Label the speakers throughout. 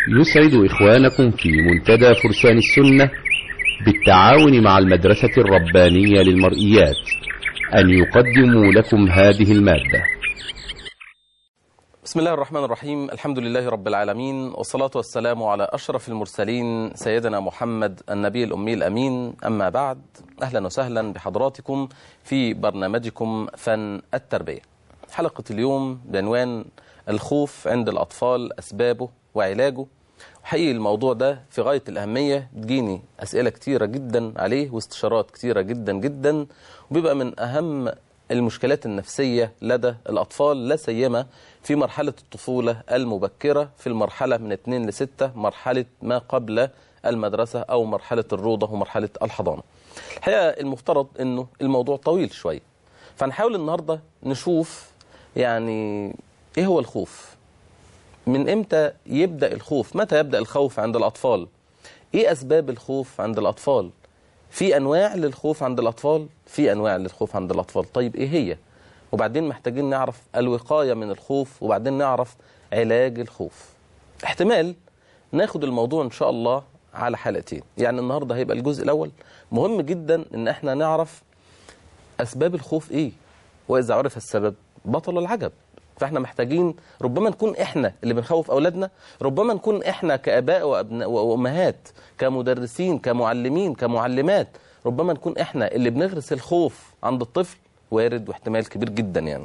Speaker 1: يسعد إخوانكم في منتدى فرسان السنة بالتعاون مع المدرسة الربانية للمرئيات أن يقدموا لكم هذه المادة
Speaker 2: بسم الله الرحمن الرحيم الحمد لله رب العالمين والصلاة والسلام على أشرف المرسلين سيدنا محمد النبي الأمي الأمين أما بعد أهلا وسهلا بحضراتكم في برنامجكم فن التربية حلقة اليوم بعنوان الخوف عند الأطفال أسبابه وعلاجه حقيقي الموضوع ده في غاية الأهمية بتجيني أسئلة كتيرة جدا عليه واستشارات كتيرة جدا جدا وبيبقى من أهم المشكلات النفسية لدى الأطفال لا سيما في مرحلة الطفولة المبكرة في المرحلة من 2 ل 6 مرحلة ما قبل المدرسة أو مرحلة الروضة ومرحلة الحضانة الحقيقة المفترض أنه الموضوع طويل شوية فنحاول النهاردة نشوف يعني إيه هو الخوف من إمتى يبدأ الخوف متى يبدأ الخوف عند الأطفال إيه أسباب الخوف عند الأطفال في أنواع للخوف عند الأطفال في أنواع للخوف عند الأطفال طيب إيه هي وبعدين محتاجين نعرف الوقاية من الخوف وبعدين نعرف علاج الخوف احتمال ناخد الموضوع إن شاء الله على حلقتين يعني النهاردة هيبقى الجزء الأول مهم جدا إن احنا نعرف أسباب الخوف إيه وإذا عرف السبب بطل العجب فاحنا محتاجين ربما نكون احنا اللي بنخوف اولادنا ربما نكون احنا كاباء وابناء وامهات كمدرسين كمعلمين كمعلمات ربما نكون احنا اللي بنغرس الخوف عند الطفل وارد واحتمال كبير جدا يعني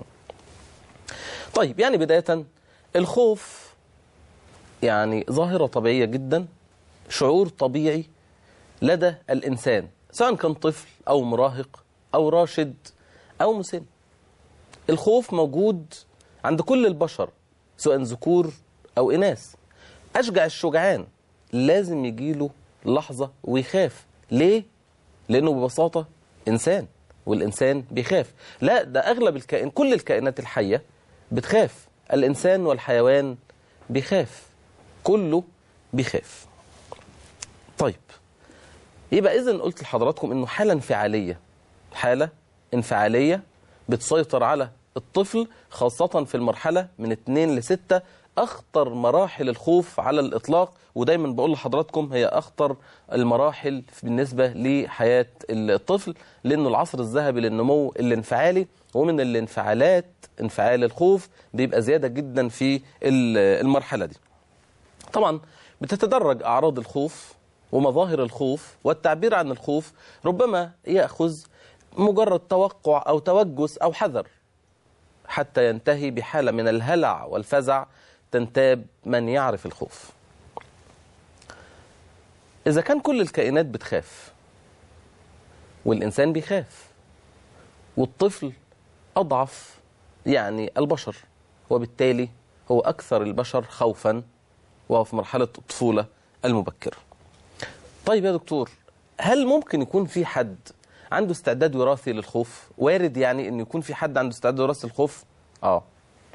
Speaker 2: طيب يعني بداية الخوف يعني ظاهرة طبيعية جدا شعور طبيعي لدى الإنسان سواء كان طفل أو مراهق أو راشد أو مسن الخوف موجود عند كل البشر سواء ذكور أو إناث أشجع الشجعان لازم يجيله لحظة ويخاف ليه؟ لأنه ببساطة إنسان والإنسان بيخاف لا ده أغلب الكائن كل الكائنات الحية بتخاف الإنسان والحيوان بيخاف كله بيخاف طيب يبقى إذن قلت لحضراتكم إنه حالة انفعالية حالة انفعالية بتسيطر على الطفل خاصة في المرحلة من 2 ل 6 أخطر مراحل الخوف على الإطلاق ودايما بقول لحضراتكم هي أخطر المراحل بالنسبة لحياة الطفل لأنه العصر الذهبي للنمو الانفعالي ومن الانفعالات انفعال الخوف بيبقى زيادة جدا في المرحلة دي طبعا بتتدرج أعراض الخوف ومظاهر الخوف والتعبير عن الخوف ربما يأخذ مجرد توقع أو توجس أو حذر حتى ينتهي بحالة من الهلع والفزع تنتاب من يعرف الخوف إذا كان كل الكائنات بتخاف والإنسان بيخاف والطفل أضعف يعني البشر وبالتالي هو أكثر البشر خوفا وهو في مرحلة الطفولة المبكرة طيب يا دكتور هل ممكن يكون في حد عنده استعداد وراثي للخوف وارد يعني ان يكون في حد عنده استعداد وراثي للخوف اه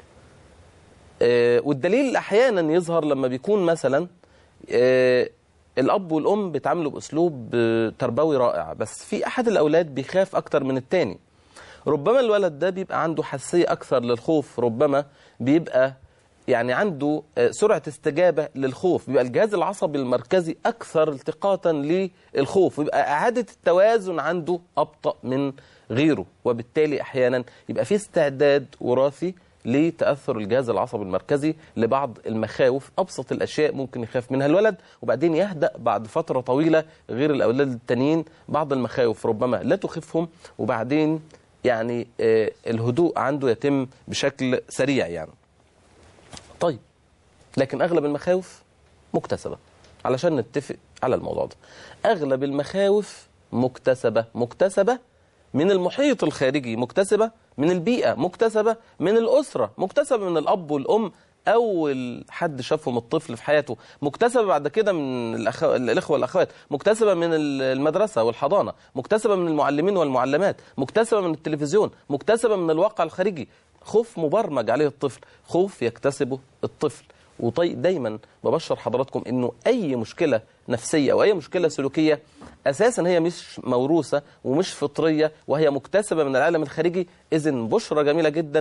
Speaker 2: آه والدليل احيانا يظهر لما بيكون مثلا آه الاب والام بيتعاملوا باسلوب آه تربوي رائع بس في احد الاولاد بيخاف اكتر من التاني ربما الولد ده بيبقى عنده حساسيه اكثر للخوف ربما بيبقى يعني عنده سرعة استجابة للخوف بيبقى الجهاز العصبي المركزي أكثر التقاطا للخوف ويبقى إعادة التوازن عنده أبطأ من غيره وبالتالي أحيانا يبقى في استعداد وراثي لتأثر الجهاز العصبي المركزي لبعض المخاوف أبسط الأشياء ممكن يخاف منها الولد وبعدين يهدأ بعد فترة طويلة غير الأولاد التانيين بعض المخاوف ربما لا تخفهم وبعدين يعني الهدوء عنده يتم بشكل سريع يعني طيب لكن أغلب المخاوف مكتسبة علشان نتفق على الموضوع ده أغلب المخاوف مكتسبة مكتسبة من المحيط الخارجي مكتسبة من البيئة مكتسبة من الأسرة مكتسبة من الأب والأم أول حد شافهم الطفل في حياته مكتسبة بعد كده من الأخو... الإخوة والأخوات مكتسبة من المدرسة والحضانة مكتسبة من المعلمين والمعلمات مكتسبة من التلفزيون مكتسبة من الواقع الخارجي خوف مبرمج عليه الطفل خوف يكتسبه الطفل وطيب دايما ببشر حضراتكم انه اي مشكله نفسيه او اي مشكله سلوكيه اساسا هي مش موروثه ومش فطريه وهي مكتسبه من العالم الخارجي اذا بشرى جميله جدا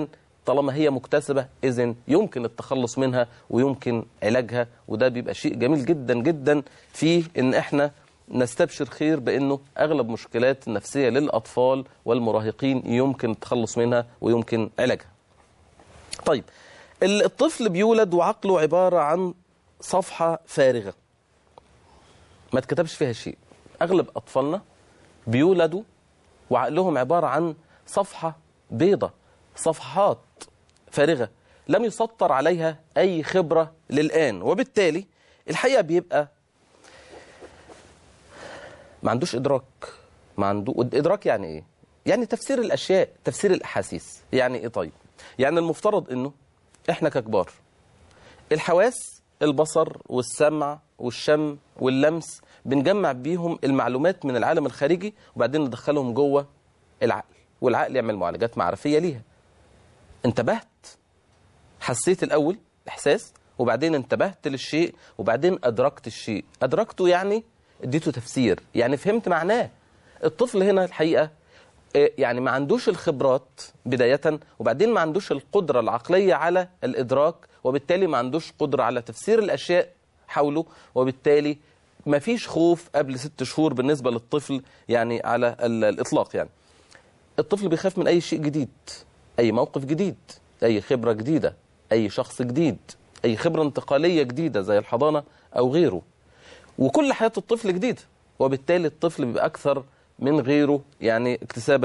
Speaker 2: طالما هي مكتسبة إذن يمكن التخلص منها ويمكن علاجها وده بيبقى شيء جميل جدا جدا في إن إحنا نستبشر خير بأنه أغلب مشكلات النفسية للأطفال والمراهقين يمكن التخلص منها ويمكن علاجها طيب الطفل بيولد وعقله عبارة عن صفحة فارغة ما تكتبش فيها شيء أغلب أطفالنا بيولدوا وعقلهم عبارة عن صفحة بيضة صفحات فارغة لم يسطر عليها أي خبرة للآن وبالتالي الحقيقة بيبقى ما عندوش إدراك ما عنده إدراك يعني إيه؟ يعني تفسير الأشياء تفسير الأحاسيس يعني إيه طيب؟ يعني المفترض إنه إحنا ككبار الحواس البصر والسمع والشم واللمس بنجمع بيهم المعلومات من العالم الخارجي وبعدين ندخلهم جوه العقل والعقل يعمل معالجات معرفية ليها انتبهت حسيت الأول إحساس وبعدين انتبهت للشيء وبعدين أدركت الشيء أدركته يعني اديته تفسير يعني فهمت معناه الطفل هنا الحقيقة يعني ما عندوش الخبرات بداية وبعدين ما عندوش القدرة العقلية على الإدراك وبالتالي ما عندوش قدرة على تفسير الأشياء حوله وبالتالي ما فيش خوف قبل ست شهور بالنسبة للطفل يعني على الإطلاق يعني الطفل بيخاف من أي شيء جديد أي موقف جديد أي خبرة جديدة أي شخص جديد أي خبرة انتقالية جديدة زي الحضانة أو غيره وكل حياة الطفل جديدة وبالتالي الطفل بيبقى أكثر من غيره يعني اكتسابا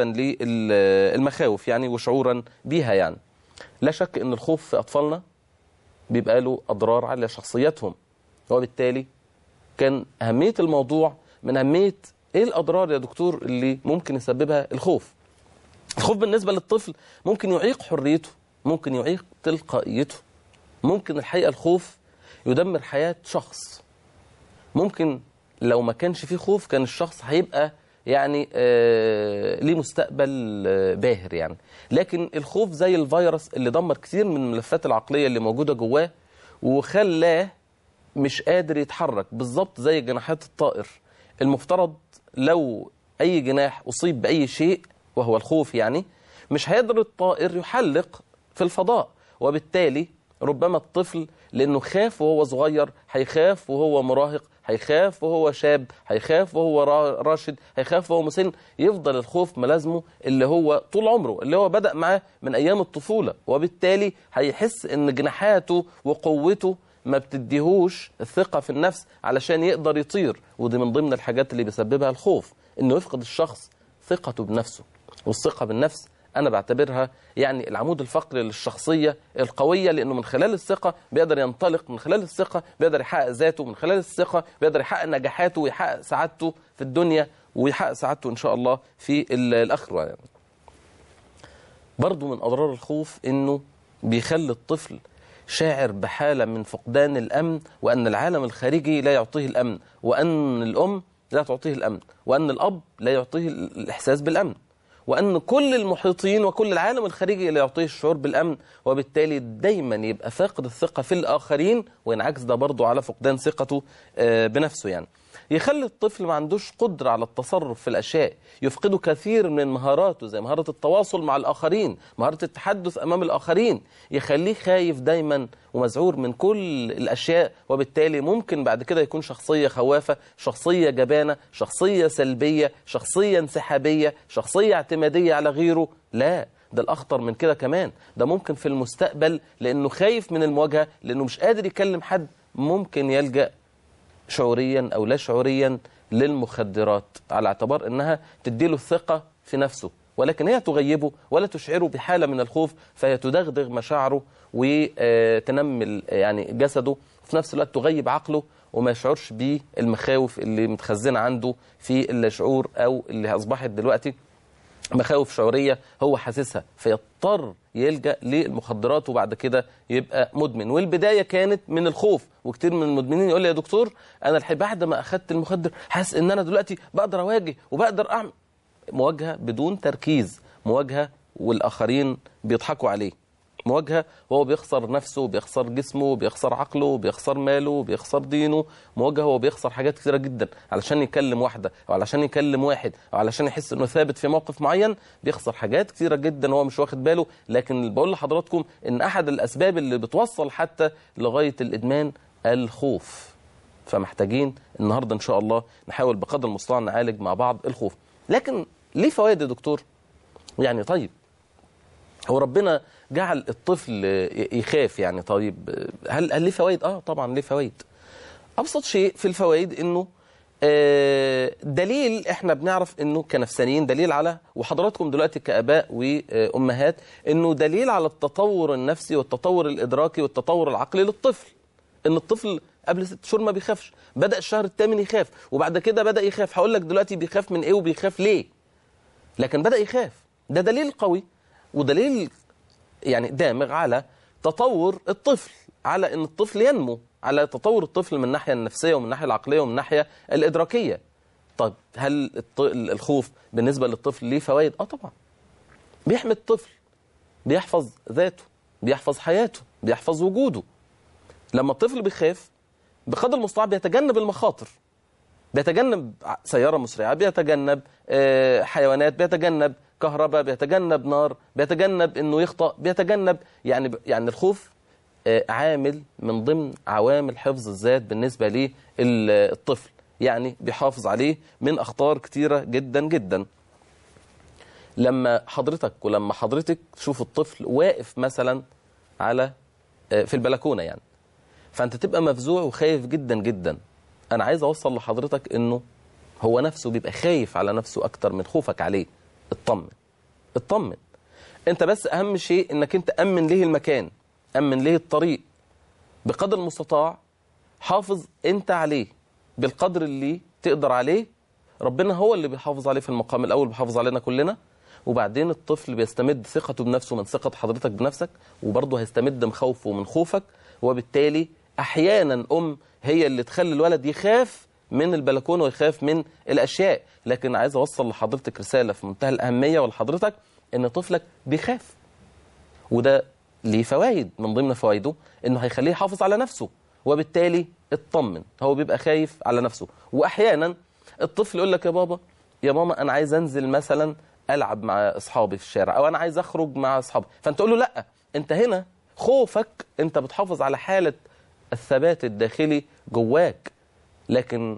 Speaker 2: للمخاوف يعني وشعورا بيها يعني لا شك ان الخوف في اطفالنا بيبقى له اضرار على شخصيتهم وبالتالي كان اهميه الموضوع من اهميه ايه الاضرار يا دكتور اللي ممكن يسببها الخوف الخوف بالنسبه للطفل ممكن يعيق حريته ممكن يعيق تلقائيته ممكن الحقيقه الخوف يدمر حياه شخص ممكن لو ما كانش فيه خوف كان الشخص هيبقى يعني آه ليه مستقبل آه باهر يعني لكن الخوف زي الفيروس اللي دمر كثير من الملفات العقلية اللي موجودة جواه وخلاه مش قادر يتحرك بالظبط زي جناحات الطائر المفترض لو أي جناح أصيب بأي شيء وهو الخوف يعني مش هيقدر الطائر يحلق في الفضاء وبالتالي ربما الطفل لأنه خاف وهو صغير هيخاف وهو مراهق هيخاف وهو شاب هيخاف وهو راشد هيخاف وهو مسن يفضل الخوف ملازمه اللي هو طول عمره اللي هو بدأ معاه من أيام الطفولة وبالتالي هيحس ان جناحاته وقوته ما بتديهوش الثقة في النفس علشان يقدر يطير ودي من ضمن الحاجات اللي بيسببها الخوف انه يفقد الشخص ثقته بنفسه والثقة بالنفس أنا بعتبرها يعني العمود الفقري للشخصية القوية لأنه من خلال الثقة بيقدر ينطلق من خلال الثقة بيقدر يحقق ذاته من خلال الثقة بيقدر يحقق نجاحاته ويحقق سعادته في الدنيا ويحقق سعادته إن شاء الله في الآخرة يعني. برضو من أضرار الخوف أنه بيخلي الطفل شاعر بحالة من فقدان الأمن وأن العالم الخارجي لا يعطيه الأمن وأن الأم لا تعطيه الأمن وأن الأب لا يعطيه الإحساس بالأمن وأن كل المحيطين وكل العالم الخارجي لا يعطيه الشعور بالأمن وبالتالي دايما يبقى فاقد الثقة في الآخرين وينعكس ده برضه على فقدان ثقته بنفسه يعني يخلي الطفل ما عندوش قدرة على التصرف في الأشياء يفقده كثير من مهاراته زي مهارة التواصل مع الآخرين مهارة التحدث أمام الآخرين يخليه خايف دايما ومذعور من كل الأشياء وبالتالي ممكن بعد كده يكون شخصية خوافة شخصية جبانة شخصية سلبية شخصية انسحابية شخصية اعتمادية على غيره لا ده الأخطر من كده كمان ده ممكن في المستقبل لأنه خايف من المواجهة لأنه مش قادر يكلم حد ممكن يلجأ شعوريا أو لا شعوريا للمخدرات على اعتبار أنها تديله الثقة في نفسه ولكن هي تغيبه ولا تشعره بحالة من الخوف فهي تدغدغ مشاعره وتنمل يعني جسده في نفس الوقت تغيب عقله وما يشعرش بالمخاوف اللي متخزنة عنده في الشعور أو اللي أصبحت دلوقتي مخاوف شعورية هو حاسسها فيضطر يلجأ للمخدرات وبعد كده يبقى مدمن والبداية كانت من الخوف وكتير من المدمنين يقول لي يا دكتور أنا الحين بعد ما أخدت المخدر حاسس إن أنا دلوقتي بقدر أواجه وبقدر أعمل مواجهة بدون تركيز مواجهة والآخرين بيضحكوا عليه مواجهة وهو بيخسر نفسه بيخسر جسمه بيخسر عقله بيخسر ماله بيخسر دينه مواجهة هو بيخسر حاجات كثيرة جدا علشان يكلم واحدة أو علشان يكلم واحد أو علشان يحس أنه ثابت في موقف معين بيخسر حاجات كثيرة جدا هو مش واخد باله لكن بقول لحضراتكم أن أحد الأسباب اللي بتوصل حتى لغاية الإدمان الخوف فمحتاجين النهاردة إن شاء الله نحاول بقدر المستطاع نعالج مع بعض الخوف لكن ليه فوائد يا دكتور يعني طيب هو ربنا جعل الطفل يخاف يعني طيب هل هل ليه فوائد؟ اه طبعا ليه فوائد. ابسط شيء في الفوائد انه آه، دليل احنا بنعرف انه كنفسانيين دليل على وحضراتكم دلوقتي كاباء وامهات انه دليل على التطور النفسي والتطور الادراكي والتطور العقلي للطفل. ان الطفل قبل ست شهور ما بيخافش، بدا الشهر الثامن يخاف وبعد كده بدا يخاف، هقول لك دلوقتي بيخاف من ايه وبيخاف ليه. لكن بدا يخاف، ده دليل قوي ودليل يعني دامغ على تطور الطفل على ان الطفل ينمو على تطور الطفل من الناحيه النفسيه ومن الناحيه العقليه ومن الناحيه الادراكيه طب هل الط- الخوف بالنسبه للطفل ليه فوائد اه طبعا بيحمي الطفل بيحفظ ذاته بيحفظ حياته بيحفظ وجوده لما الطفل بيخاف بقدر المستطاع بيتجنب المخاطر بيتجنب ع- سيارة مسرعة بيتجنب آه، حيوانات بيتجنب كهرباء بيتجنب نار بيتجنب انه يخطأ بيتجنب يعني ب- يعني الخوف آه، عامل من ضمن عوامل حفظ الذات بالنسبة للطفل يعني بيحافظ عليه من أخطار كتيرة جدا جدا لما حضرتك ولما حضرتك تشوف الطفل واقف مثلا على آه، في البلكونة يعني فانت تبقى مفزوع وخايف جدا جدا انا عايز اوصل لحضرتك انه هو نفسه بيبقى خايف على نفسه اكتر من خوفك عليه اطمن اطمن انت بس اهم شيء انك انت امن ليه المكان امن ليه الطريق بقدر المستطاع حافظ انت عليه بالقدر اللي تقدر عليه ربنا هو اللي بيحافظ عليه في المقام الاول بيحافظ علينا كلنا وبعدين الطفل بيستمد ثقته بنفسه من ثقة حضرتك بنفسك وبرضه هيستمد من خوفه من خوفك وبالتالي احيانا ام هي اللي تخلي الولد يخاف من البلكونه ويخاف من الاشياء لكن عايز اوصل لحضرتك رساله في منتهى الاهميه ولحضرتك ان طفلك بيخاف وده ليه فوائد من ضمن فوائده انه هيخليه يحافظ على نفسه وبالتالي اطمن هو بيبقى خايف على نفسه واحيانا الطفل يقول لك يا بابا يا ماما انا عايز انزل مثلا العب مع اصحابي في الشارع او انا عايز اخرج مع اصحابي فانت تقول له لا انت هنا خوفك انت بتحافظ على حاله الثبات الداخلي جواك لكن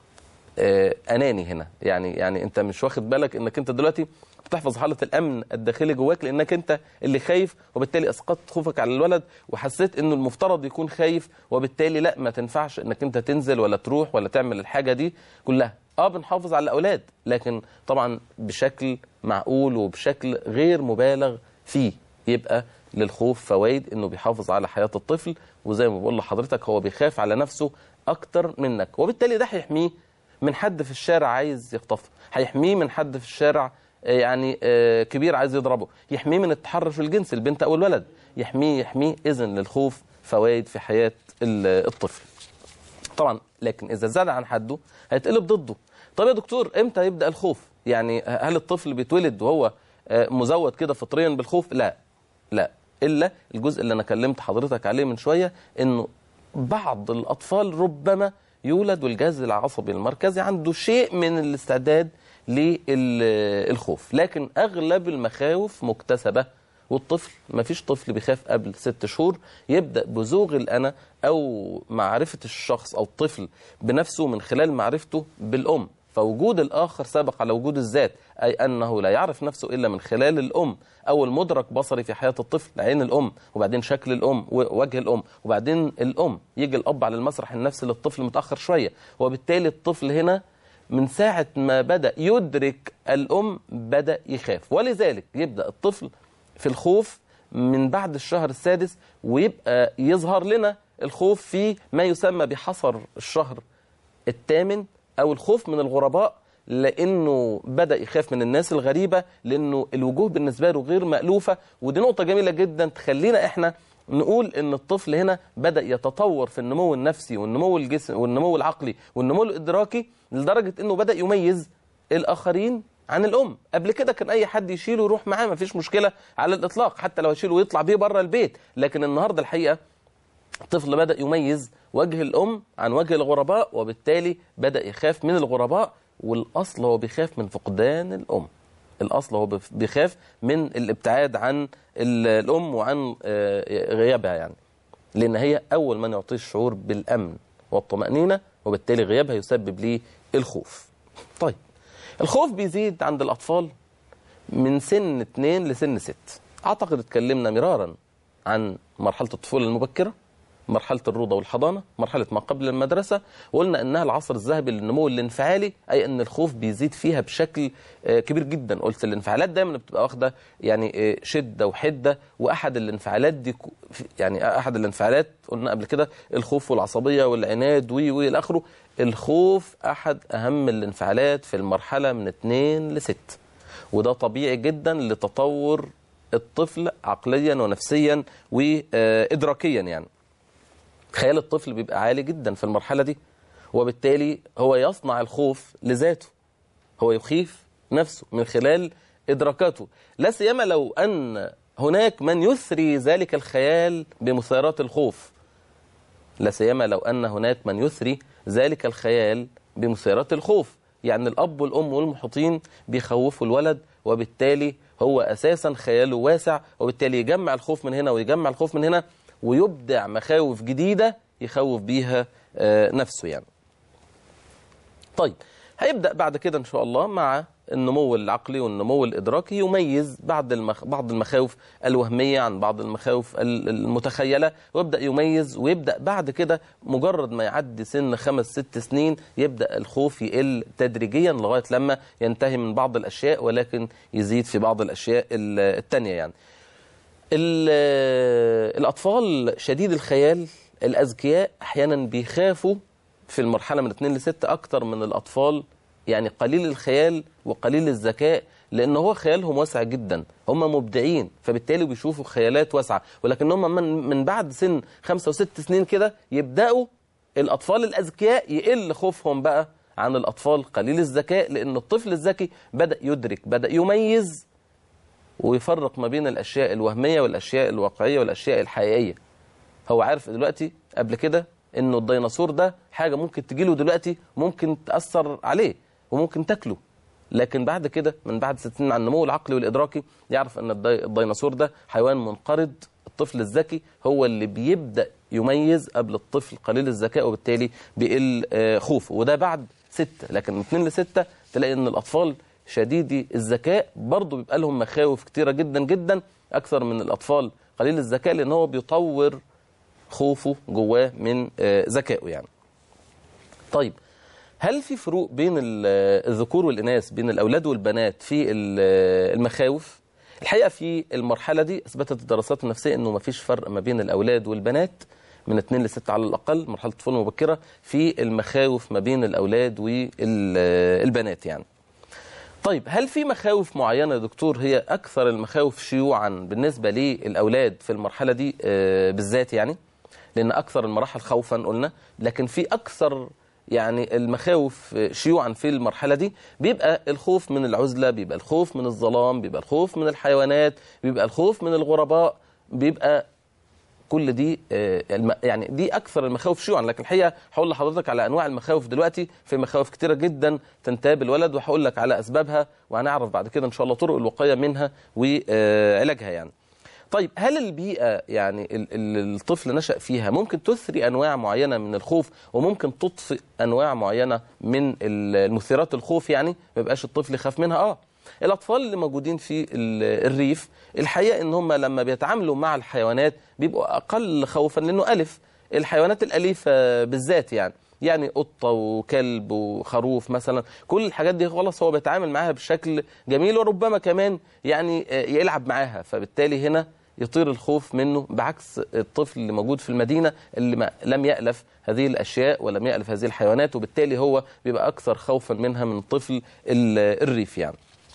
Speaker 2: آه، اناني هنا يعني يعني انت مش واخد بالك انك انت دلوقتي بتحفظ حاله الامن الداخلي جواك لانك انت اللي خايف وبالتالي اسقطت خوفك على الولد وحسيت انه المفترض يكون خايف وبالتالي لا ما تنفعش انك انت تنزل ولا تروح ولا تعمل الحاجه دي كلها اه بنحافظ على الاولاد لكن طبعا بشكل معقول وبشكل غير مبالغ فيه يبقى للخوف فوائد انه بيحافظ على حياه الطفل وزي ما بقول لحضرتك هو بيخاف على نفسه اكتر منك وبالتالي ده هيحميه من حد في الشارع عايز يخطفه هيحميه من حد في الشارع آه، يعني آه، كبير عايز يضربه يحميه من التحرش الجنسي البنت او الولد يحميه يحميه اذن للخوف فوائد في حياه ال- الطفل طبعا لكن اذا زاد عن حده هيتقلب ضده طب يا دكتور امتى يبدا الخوف يعني هل الطفل بيتولد وهو آه، مزود كده فطريا بالخوف لا لا الا الجزء اللي انا كلمت حضرتك عليه من شويه انه بعض الاطفال ربما يولد والجهاز العصبي المركزي عنده شيء من الاستعداد للخوف لكن اغلب المخاوف مكتسبه والطفل ما فيش طفل بيخاف قبل ست شهور يبدأ بزوغ الأنا أو معرفة الشخص أو الطفل بنفسه من خلال معرفته بالأم فوجود الآخر سابق على وجود الذات أي أنه لا يعرف نفسه إلا من خلال الأم أو المدرك بصري في حياة الطفل عين الأم وبعدين شكل الأم ووجه الأم وبعدين الأم يجي الأب على المسرح النفسي للطفل متأخر شوية وبالتالي الطفل هنا من ساعة ما بدأ يدرك الأم بدأ يخاف ولذلك يبدأ الطفل في الخوف من بعد الشهر السادس ويبقى يظهر لنا الخوف في ما يسمى بحصر الشهر الثامن أو الخوف من الغرباء لأنه بدأ يخاف من الناس الغريبة لأنه الوجوه بالنسبة له غير مألوفة ودي نقطة جميلة جدا تخلينا إحنا نقول ان الطفل هنا بدا يتطور في النمو النفسي والنمو الجسم والنمو العقلي والنمو الادراكي لدرجه انه بدا يميز الاخرين عن الام قبل كده كان اي حد يشيله ويروح معاه مفيش مشكله على الاطلاق حتى لو يشيله ويطلع بيه بره البيت لكن النهارده الحقيقه الطفل بدأ يميز وجه الأم عن وجه الغرباء وبالتالي بدأ يخاف من الغرباء والأصل هو بيخاف من فقدان الأم الأصل هو بف- بيخاف من الابتعاد عن ال- الأم وعن آه، غيابها يعني لأن هي أول من يعطيه الشعور بالأمن والطمأنينة وبالتالي غيابها يسبب ليه الخوف طيب الخوف بيزيد عند الأطفال من سن 2 لسن 6 أعتقد اتكلمنا مرارا عن مرحلة الطفولة المبكرة مرحلة الروضة والحضانة مرحلة ما قبل المدرسة وقلنا أنها العصر الذهبي للنمو الانفعالي أي أن الخوف بيزيد فيها بشكل آه، كبير جدا قلت الانفعالات دايما بتبقى واخدة يعني آه، شدة وحدة وأحد الانفعالات دي كو- في- يعني أحد الانفعالات قلنا قبل كده الخوف والعصبية والعناد وي وي إلى آخره الخوف أحد أهم الانفعالات في المرحلة من 2 ل 6 وده طبيعي جدا لتطور الطفل عقليا ونفسيا وإدراكيا يعني خيال الطفل بيبقى عالي جدا في المرحلة دي وبالتالي هو يصنع الخوف لذاته هو يخيف نفسه من خلال إدراكاته لا سيما لو أن هناك من يثري ذلك الخيال بمثيرات الخوف لا سيما لو أن هناك من يثري ذلك الخيال بمثيرات الخوف يعني الأب والأم والمحيطين بيخوفوا الولد وبالتالي هو أساسا خياله واسع وبالتالي يجمع الخوف من هنا ويجمع الخوف من هنا ويبدع مخاوف جديدة يخوف بيها آه، نفسه يعني طيب هيبدأ بعد كده إن شاء الله مع النمو العقلي والنمو الإدراكي يميز بعض المخ... بعض المخاوف الوهمية عن بعض المخاوف ال- المتخيلة ويبدأ يميز ويبدأ بعد كده مجرد ما يعدي سن خمس ست سنين يبدأ الخوف يقل تدريجيا لغاية لما ينتهي من بعض الأشياء ولكن يزيد في بعض الأشياء ال- التانية يعني ال- الأطفال شديد الخيال الأذكياء أحيانا بيخافوا في المرحلة من 2 ل 6 أكتر من الأطفال يعني قليل الخيال وقليل الذكاء لأن هو خيالهم واسع جدا هم مبدعين فبالتالي بيشوفوا خيالات واسعة ولكن هم من, من بعد سن خمسة وست سنين كده يبدأوا الأطفال الأذكياء يقل خوفهم بقى عن الأطفال قليل الذكاء لأن الطفل الذكي بدأ يدرك بدأ يميز ويفرق ما بين الأشياء الوهمية والأشياء الواقعية والأشياء الحقيقية هو عارف دلوقتي قبل كده انه الديناصور ده حاجة ممكن تجيله دلوقتي ممكن تأثر عليه وممكن تاكله لكن بعد كده من بعد ست سنين عن النمو العقلي والإدراكي يعرف ان الدي- الديناصور ده حيوان منقرض الطفل الذكي هو اللي بيبدأ يميز قبل الطفل قليل الذكاء وبالتالي بيقل آه، خوفه وده بعد ستة لكن من اتنين لستة تلاقي ان الأطفال شديدي الذكاء برضه بيبقى لهم مخاوف كتيرة جدا جدا أكثر من الأطفال قليل الذكاء لأن هو بيطور خوفه جواه من آه، ذكائه يعني طيب هل في فروق بين ال- الذكور والإناث بين الأولاد والبنات في ال- المخاوف الحقيقة في المرحلة دي أثبتت الدراسات النفسية أنه ما فيش فرق ما بين الأولاد والبنات من 2 ل 6 على الأقل مرحلة الطفولة المبكرة في المخاوف ما بين الأولاد والبنات يعني طيب هل في مخاوف معينة يا دكتور هي أكثر المخاوف شيوعا بالنسبة للأولاد في المرحلة دي آه، بالذات يعني لأن أكثر المراحل خوفا قلنا لكن في أكثر يعني المخاوف شيوعا في المرحلة دي بيبقى الخوف من العزلة بيبقى الخوف من الظلام بيبقى الخوف من الحيوانات بيبقى الخوف من الغرباء بيبقى كل دي آه، الم- يعني دي اكثر المخاوف شيوعا لكن الحقيقه هقول لحضرتك على انواع المخاوف دلوقتي في مخاوف كتيره جدا تنتاب الولد وهقول لك على اسبابها وهنعرف بعد كده ان شاء الله طرق الوقايه منها وعلاجها يعني طيب هل البيئة يعني ال- ال- الطفل نشأ فيها ممكن تثري أنواع معينة من الخوف وممكن تطفئ أنواع معينة من ال- المثيرات الخوف يعني ما يبقاش الطفل يخاف منها آه الأطفال اللي موجودين في ال- الريف الحقيقة إن هم لما بيتعاملوا مع الحيوانات بيبقوا أقل خوفا لأنه ألف الحيوانات الأليفة بالذات يعني يعني قطة وكلب وخروف مثلا كل الحاجات دي خلاص هو بيتعامل معاها بشكل جميل وربما كمان يعني آه، يلعب معاها فبالتالي هنا يطير الخوف منه بعكس الطفل اللي موجود في المدينة اللي ما لم يألف هذه الأشياء ولم يألف هذه الحيوانات وبالتالي هو بيبقى أكثر خوفا منها من طفل ال- الريف يعني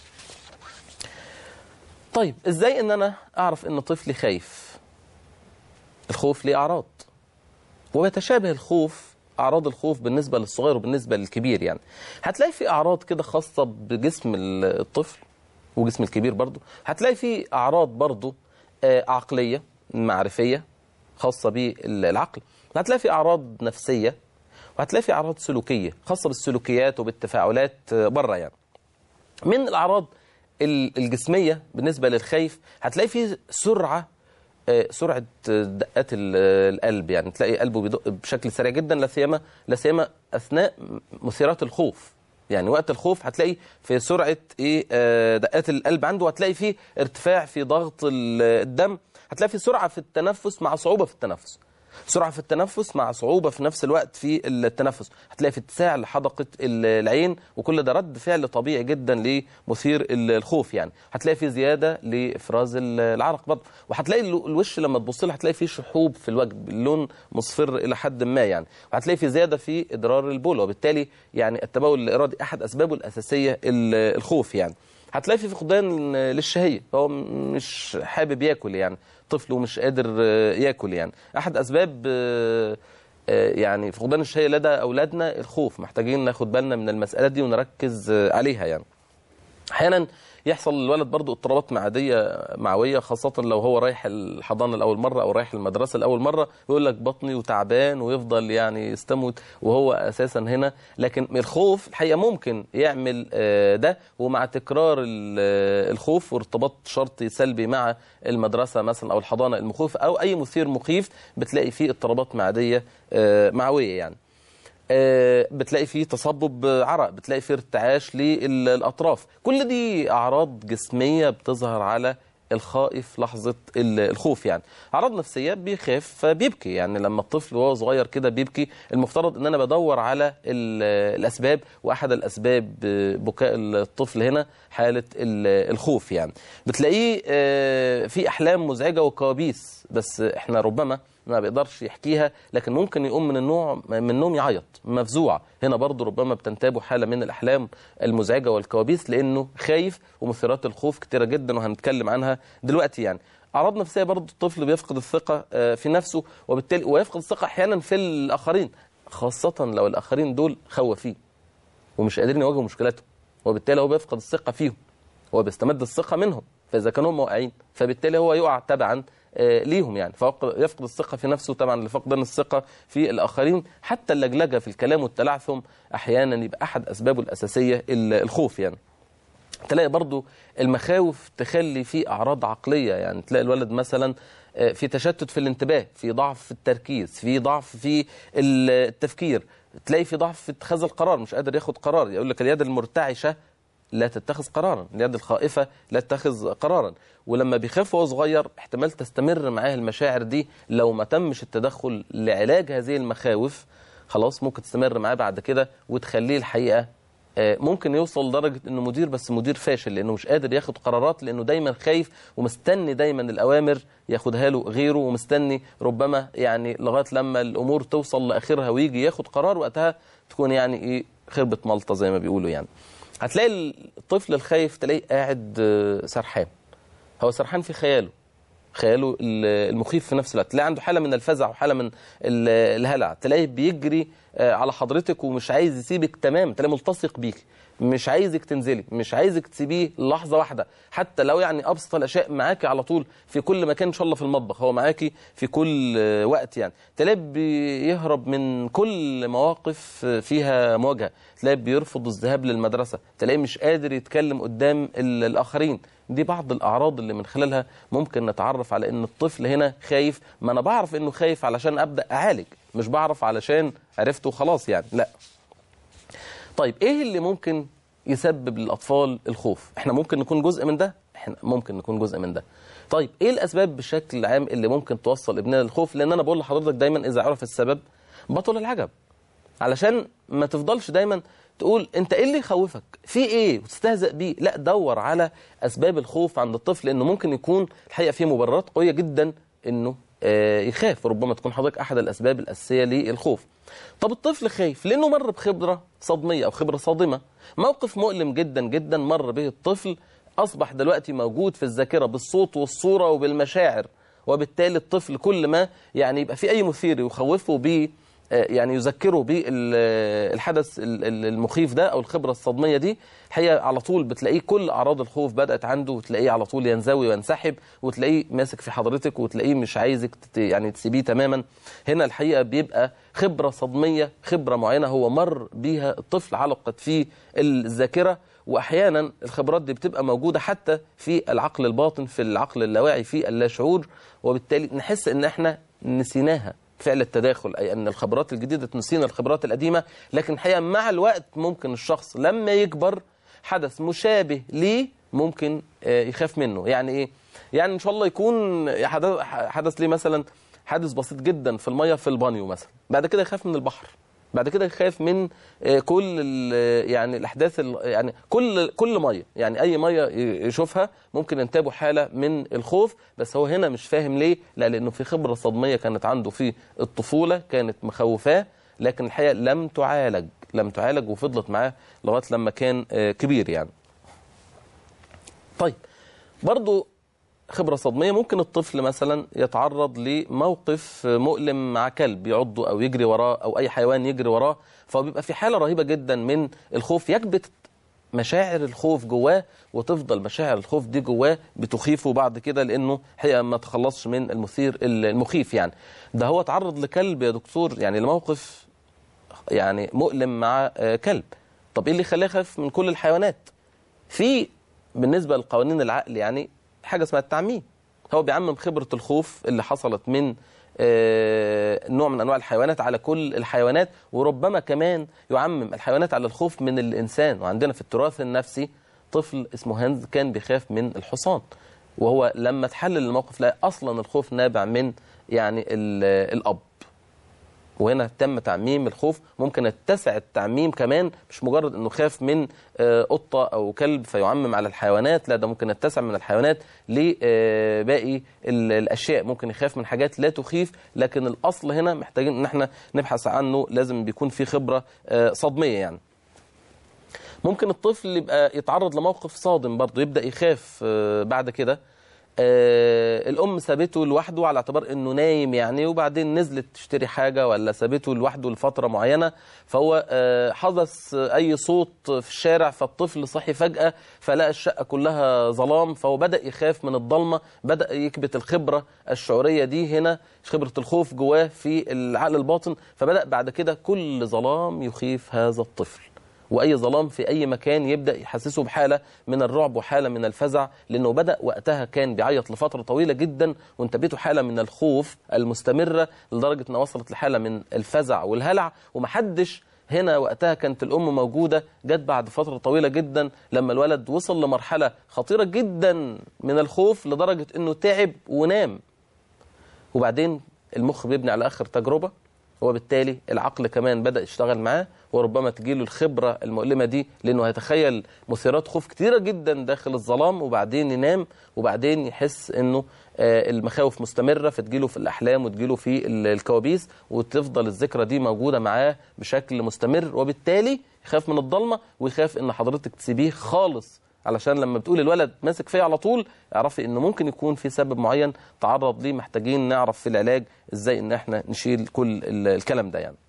Speaker 2: طيب ازاي ان انا اعرف ان طفلي خايف الخوف ليه اعراض وبيتشابه الخوف اعراض الخوف بالنسبه للصغير وبالنسبه للكبير يعني هتلاقي في اعراض كده خاصه بجسم الطفل وجسم الكبير برضه هتلاقي في اعراض برضه آه، عقليه معرفيه خاصه بالعقل هتلاقي في اعراض نفسيه وهتلاقي في اعراض سلوكيه خاصه بالسلوكيات وبالتفاعلات آه، بره يعني من الاعراض ال- الجسميه بالنسبه للخايف هتلاقي في سرعه آه، سرعه آه، دقات ال- آه، القلب يعني تلاقي قلبه بيدق بشكل سريع جدا لا سيما لا سيما اثناء مثيرات الخوف يعني وقت الخوف هتلاقي في سرعه ايه آه، دقات القلب عنده هتلاقي فيه ارتفاع في ضغط ال- الدم هتلاقي في سرعه في التنفس مع صعوبه في التنفس سرعه في التنفس مع صعوبه في نفس الوقت في التنفس هتلاقي في اتساع لحدقه ال- العين وكل ده رد فعل طبيعي جدا لمثير ال- الخوف يعني هتلاقي في زياده لافراز ال- العرق برضه وهتلاقي ال- الوش لما تبص له هتلاقي فيه شحوب في الوجه اللون مصفر الى حد ما يعني وهتلاقي في زياده في ادرار البول وبالتالي يعني التبول الارادي احد اسبابه الاساسيه ال- الخوف يعني هتلاقي في فقدان للشهيه هو مش حابب ياكل يعني طفل ومش قادر آه، ياكل يعني احد اسباب آه، آه، يعني فقدان الشهيه لدى اولادنا الخوف محتاجين ناخد بالنا من المساله دي ونركز آه، عليها يعني احيانا يحصل للولد برضه اضطرابات معديه معويه خاصه لو هو رايح الحضانه لاول مره او رايح المدرسه لاول مره يقول لك بطني وتعبان ويفضل يعني يستموت وهو اساسا هنا لكن الخوف الحقيقه ممكن يعمل آه، ده ومع تكرار ال- آه، الخوف وارتباط شرطي سلبي مع المدرسه مثلا او الحضانه المخيفه او اي مثير مخيف بتلاقي فيه اضطرابات معديه آه، معويه يعني آه، بتلاقي فيه تصبب عرق بتلاقي فيه ارتعاش للأطراف كل دي أعراض جسمية بتظهر على الخائف لحظة ال- الخوف يعني أعراض نفسية بيخاف فبيبكي يعني لما الطفل وهو صغير كده بيبكي المفترض ان انا بدور على ال- الأسباب وأحد الأسباب آه، بكاء الطفل هنا حالة ال- الخوف يعني بتلاقيه آه، في أحلام مزعجة وكوابيس بس احنا ربما ما بيقدرش يحكيها لكن ممكن يقوم من النوع من النوم يعيط مفزوع هنا برضه ربما بتنتابه حاله من الاحلام المزعجه والكوابيس لانه خايف ومثيرات الخوف كتيره جدا وهنتكلم عنها دلوقتي يعني اعراض نفسيه برضه الطفل بيفقد الثقه آه، في نفسه وبالتالي ويفقد الثقه احيانا في الاخرين خاصه لو الاخرين دول خوافين ومش قادرين يواجهوا مشكلاتهم وبالتالي هو بيفقد الثقه فيهم هو بيستمد الثقه منهم فاذا كانوا هم واقعين فبالتالي هو يقع تبعا آه، ليهم يعني فيفقد الثقه في نفسه طبعا لفقدان الثقه في الاخرين حتى اللجلجه في الكلام والتلعثم احيانا يبقى احد اسبابه الاساسيه ال- الخوف يعني تلاقي برضو المخاوف تخلي في اعراض عقليه يعني تلاقي الولد مثلا آه، في تشتت في الانتباه في ضعف في التركيز في ضعف في التفكير تلاقي في ضعف في اتخاذ القرار مش قادر ياخد قرار يقول لك اليد المرتعشه لا تتخذ قرارا اليد الخائفة لا تتخذ قرارا ولما بيخاف وهو صغير احتمال تستمر معاه المشاعر دي لو ما تمش التدخل لعلاج هذه المخاوف خلاص ممكن تستمر معاه بعد كده وتخليه الحقيقة آه، ممكن يوصل لدرجة انه مدير بس مدير فاشل لانه مش قادر ياخد قرارات لانه دايما خايف ومستني دايما الاوامر ياخدها له غيره ومستني ربما يعني لغاية لما الامور توصل لاخرها ويجي ياخد قرار وقتها تكون يعني ايه خربة ملطة زي ما بيقولوا يعني هتلاقي الطفل الخايف تلاقيه قاعد آه، سرحان هو سرحان في خياله خياله ال- المخيف في نفس الوقت تلاقي عنده حاله من الفزع وحاله من ال- الهلع تلاقيه بيجري آه، على حضرتك ومش عايز يسيبك تمام تلاقيه ملتصق بيك مش عايزك تنزلي مش عايزك تسيبيه لحظه واحده حتى لو يعني ابسط الاشياء معاكي على طول في كل مكان ان شاء الله في المطبخ هو معاكي في كل آه، وقت يعني تلاقيه بيهرب من كل مواقف آه، فيها مواجهه تلاقيه بيرفض الذهاب للمدرسه تلاقيه مش قادر يتكلم قدام ال- الاخرين دي بعض الاعراض اللي من خلالها ممكن نتعرف على ان الطفل هنا خايف ما انا بعرف انه خايف علشان ابدا اعالج مش بعرف علشان عرفته خلاص يعني لا طيب ايه اللي ممكن يسبب للاطفال الخوف احنا ممكن نكون جزء من ده احنا ممكن نكون جزء من ده طيب ايه الاسباب بشكل عام اللي ممكن توصل ابننا للخوف لان انا بقول لحضرتك دايما اذا عرف السبب بطل العجب علشان ما تفضلش دايما تقول انت ايه اللي يخوفك في ايه وتستهزأ بيه لا دور على اسباب الخوف عند الطفل لانه ممكن يكون الحقيقه في مبررات قويه جدا انه آه، يخاف ربما تكون حضرتك احد الاسباب الاساسيه للخوف طب الطفل خايف لانه مر بخبره صدميه او خبره صادمه موقف مؤلم جدا جدا مر به الطفل اصبح دلوقتي موجود في الذاكره بالصوت والصوره وبالمشاعر وبالتالي الطفل كل ما يعني يبقى في اي مثير يخوفه به آه، يعني يذكره بالحدث المخيف ده او الخبره الصدميه دي الحقيقه على طول بتلاقيه كل اعراض الخوف بدات عنده وتلاقيه على طول ينزوي وينسحب وتلاقيه ماسك في حضرتك وتلاقيه مش عايزك تت- يعني تسيبيه تماما هنا الحقيقه بيبقى خبره صدميه خبره معينه هو مر بيها الطفل علقت فيه الذاكره واحيانا الخبرات دي بتبقى موجوده حتى في العقل الباطن في العقل اللاواعي في اللاشعور وبالتالي نحس ان احنا نسيناها فعل التداخل أي أن الخبرات الجديدة تنسينا الخبرات القديمة لكن الحقيقة مع الوقت ممكن الشخص لما يكبر حدث مشابه ليه ممكن آه، يخاف منه يعني إيه؟ يعني إن شاء الله يكون حدث, حدث ليه مثلا حادث بسيط جدا في المية في البانيو مثلا بعد كده يخاف من البحر بعد كده يخاف من آه، كل ال- يعني الاحداث ال- يعني كل كل ميه يعني اي ميه ي- يشوفها ممكن ينتابه حاله من الخوف بس هو هنا مش فاهم ليه لا لانه في خبره صدميه كانت عنده في الطفوله كانت مخوفاه لكن الحقيقه لم تعالج لم تعالج وفضلت معاه لغايه لما كان آه، كبير يعني طيب برضو خبرة صدمية ممكن الطفل مثلا يتعرض لموقف مؤلم مع كلب يعضه أو يجري وراه أو أي حيوان يجري وراه فهو بيبقى في حالة رهيبة جدا من الخوف يكبت مشاعر الخوف جواه وتفضل مشاعر الخوف دي جواه بتخيفه بعد كده لأنه حقيقة ما تخلصش من المثير المخيف يعني ده هو تعرض لكلب يا دكتور يعني لموقف يعني مؤلم مع آه، كلب طب ايه اللي خلاه يخاف من كل الحيوانات في بالنسبه لقوانين العقل يعني حاجه اسمها التعميم هو بيعمم خبره الخوف اللي حصلت من آه، نوع من انواع الحيوانات على كل الحيوانات وربما كمان يعمم الحيوانات على الخوف من الانسان وعندنا في التراث النفسي طفل اسمه هانز كان بيخاف من الحصان وهو لما تحلل الموقف لا اصلا الخوف نابع من يعني ال- الاب وهنا تم تعميم الخوف ممكن يتسع التعميم كمان مش مجرد انه خاف من آه، قطه او كلب فيعمم على الحيوانات لا ده ممكن يتسع من الحيوانات لباقي ال- الاشياء ممكن يخاف من حاجات لا تخيف لكن الاصل هنا محتاجين ان احنا نبحث عنه لازم بيكون في خبره آه، صدميه يعني ممكن الطفل يبقى يتعرض لموقف صادم برضه يبدا يخاف آه، بعد كده آه، الام سابته لوحده على اعتبار انه نايم يعني وبعدين نزلت تشتري حاجه ولا سابته لوحده لفتره معينه فهو آه، حدث اي صوت في الشارع فالطفل صحي فجاه فلقى الشقه كلها ظلام فهو بدا يخاف من الضلمه بدا يكبت الخبره الشعوريه دي هنا خبره الخوف جواه في العقل الباطن فبدا بعد كده كل ظلام يخيف هذا الطفل واي ظلام في اي مكان يبدا يحسسه بحاله من الرعب وحاله من الفزع لانه بدا وقتها كان بيعيط لفتره طويله جدا وانتابته حاله من الخوف المستمره لدرجه انها وصلت لحاله من الفزع والهلع ومحدش هنا وقتها كانت الام موجوده جت بعد فتره طويله جدا لما الولد وصل لمرحله خطيره جدا من الخوف لدرجه انه تعب ونام وبعدين المخ بيبني على اخر تجربه وبالتالي العقل كمان بدا يشتغل معاه وربما تجيله الخبره المؤلمه دي لانه هيتخيل مثيرات خوف كتيره جدا داخل الظلام وبعدين ينام وبعدين يحس انه آه، المخاوف مستمره فتجيله في الاحلام وتجيله في ال- الكوابيس وتفضل الذكرى دي موجوده معاه بشكل مستمر وبالتالي يخاف من الضلمه ويخاف ان حضرتك تسيبيه خالص علشان لما بتقول الولد ماسك فيا على طول اعرفي انه ممكن يكون في سبب معين تعرض ليه محتاجين نعرف في العلاج ازاي ان احنا نشيل كل ال- الكلام ده يعني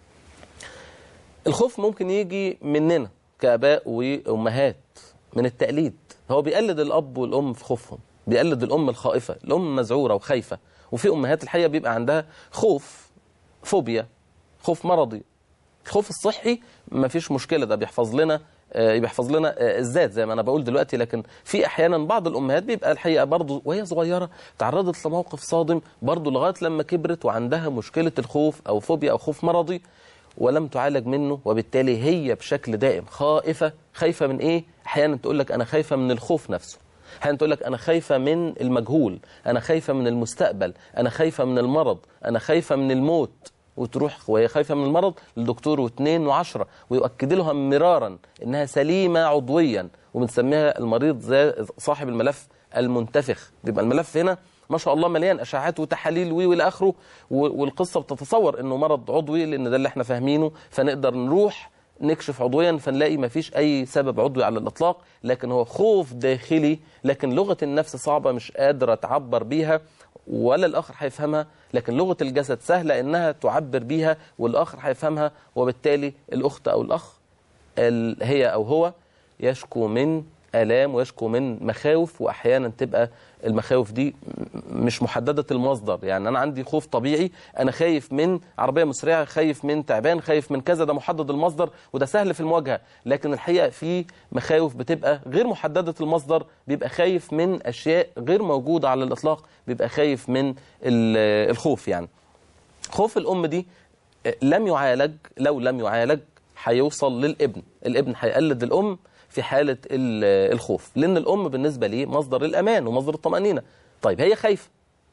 Speaker 2: الخوف ممكن يجي مننا كاباء وامهات من التقليد هو بيقلد الاب والام في خوفهم بيقلد الام الخائفه الام مذعوره وخايفه وفي امهات الحقيقه بيبقى عندها خوف فوبيا خوف مرضي الخوف الصحي ما فيش مشكله ده بيحفظ لنا آه، بيحفظ لنا آه، الذات زي ما انا بقول دلوقتي لكن في احيانا بعض الامهات بيبقى الحقيقه برضه وهي صغيره تعرضت لموقف صادم برضه لغايه لما كبرت وعندها مشكله الخوف او فوبيا او خوف مرضي ولم تعالج منه وبالتالي هي بشكل دائم خائفه خايفه من ايه احيانا تقول لك انا خايفه من الخوف نفسه احيانا تقول لك انا خايفه من المجهول انا خايفه من المستقبل انا خايفه من المرض انا خايفه من الموت وتروح وهي خايفه من المرض للدكتور واثنين وعشرة ويؤكد لها مرارا انها سليمه عضويا وبنسميها المريض زي صاحب الملف المنتفخ بيبقى الملف هنا ما شاء الله مليان اشعاعات وتحاليل وي والى اخره و- والقصه بتتصور انه مرض عضوي لان ده اللي احنا فاهمينه فنقدر نروح نكشف عضويا فنلاقي ما فيش اي سبب عضوي على الاطلاق لكن هو خوف داخلي لكن لغه النفس صعبه مش قادره تعبر بيها ولا الاخر هيفهمها لكن لغه الجسد سهله انها تعبر بيها والاخر هيفهمها وبالتالي الاخت او الاخ ال- هي او هو يشكو من الام ويشكو من مخاوف واحيانا تبقى المخاوف دي م- مش محدده المصدر يعني انا عندي خوف طبيعي انا خايف من عربيه مسرعه خايف من تعبان خايف من كذا ده محدد المصدر وده سهل في المواجهه لكن الحقيقه في مخاوف بتبقى غير محدده المصدر بيبقى خايف من اشياء غير موجوده على الاطلاق بيبقى خايف من ال- الخوف يعني خوف الام دي آه، لم يعالج لو لم يعالج هيوصل للابن الابن هيقلد الام في حاله ال- الخوف لان الام بالنسبه ليه مصدر الامان ومصدر الطمانينه طيب هي خايفه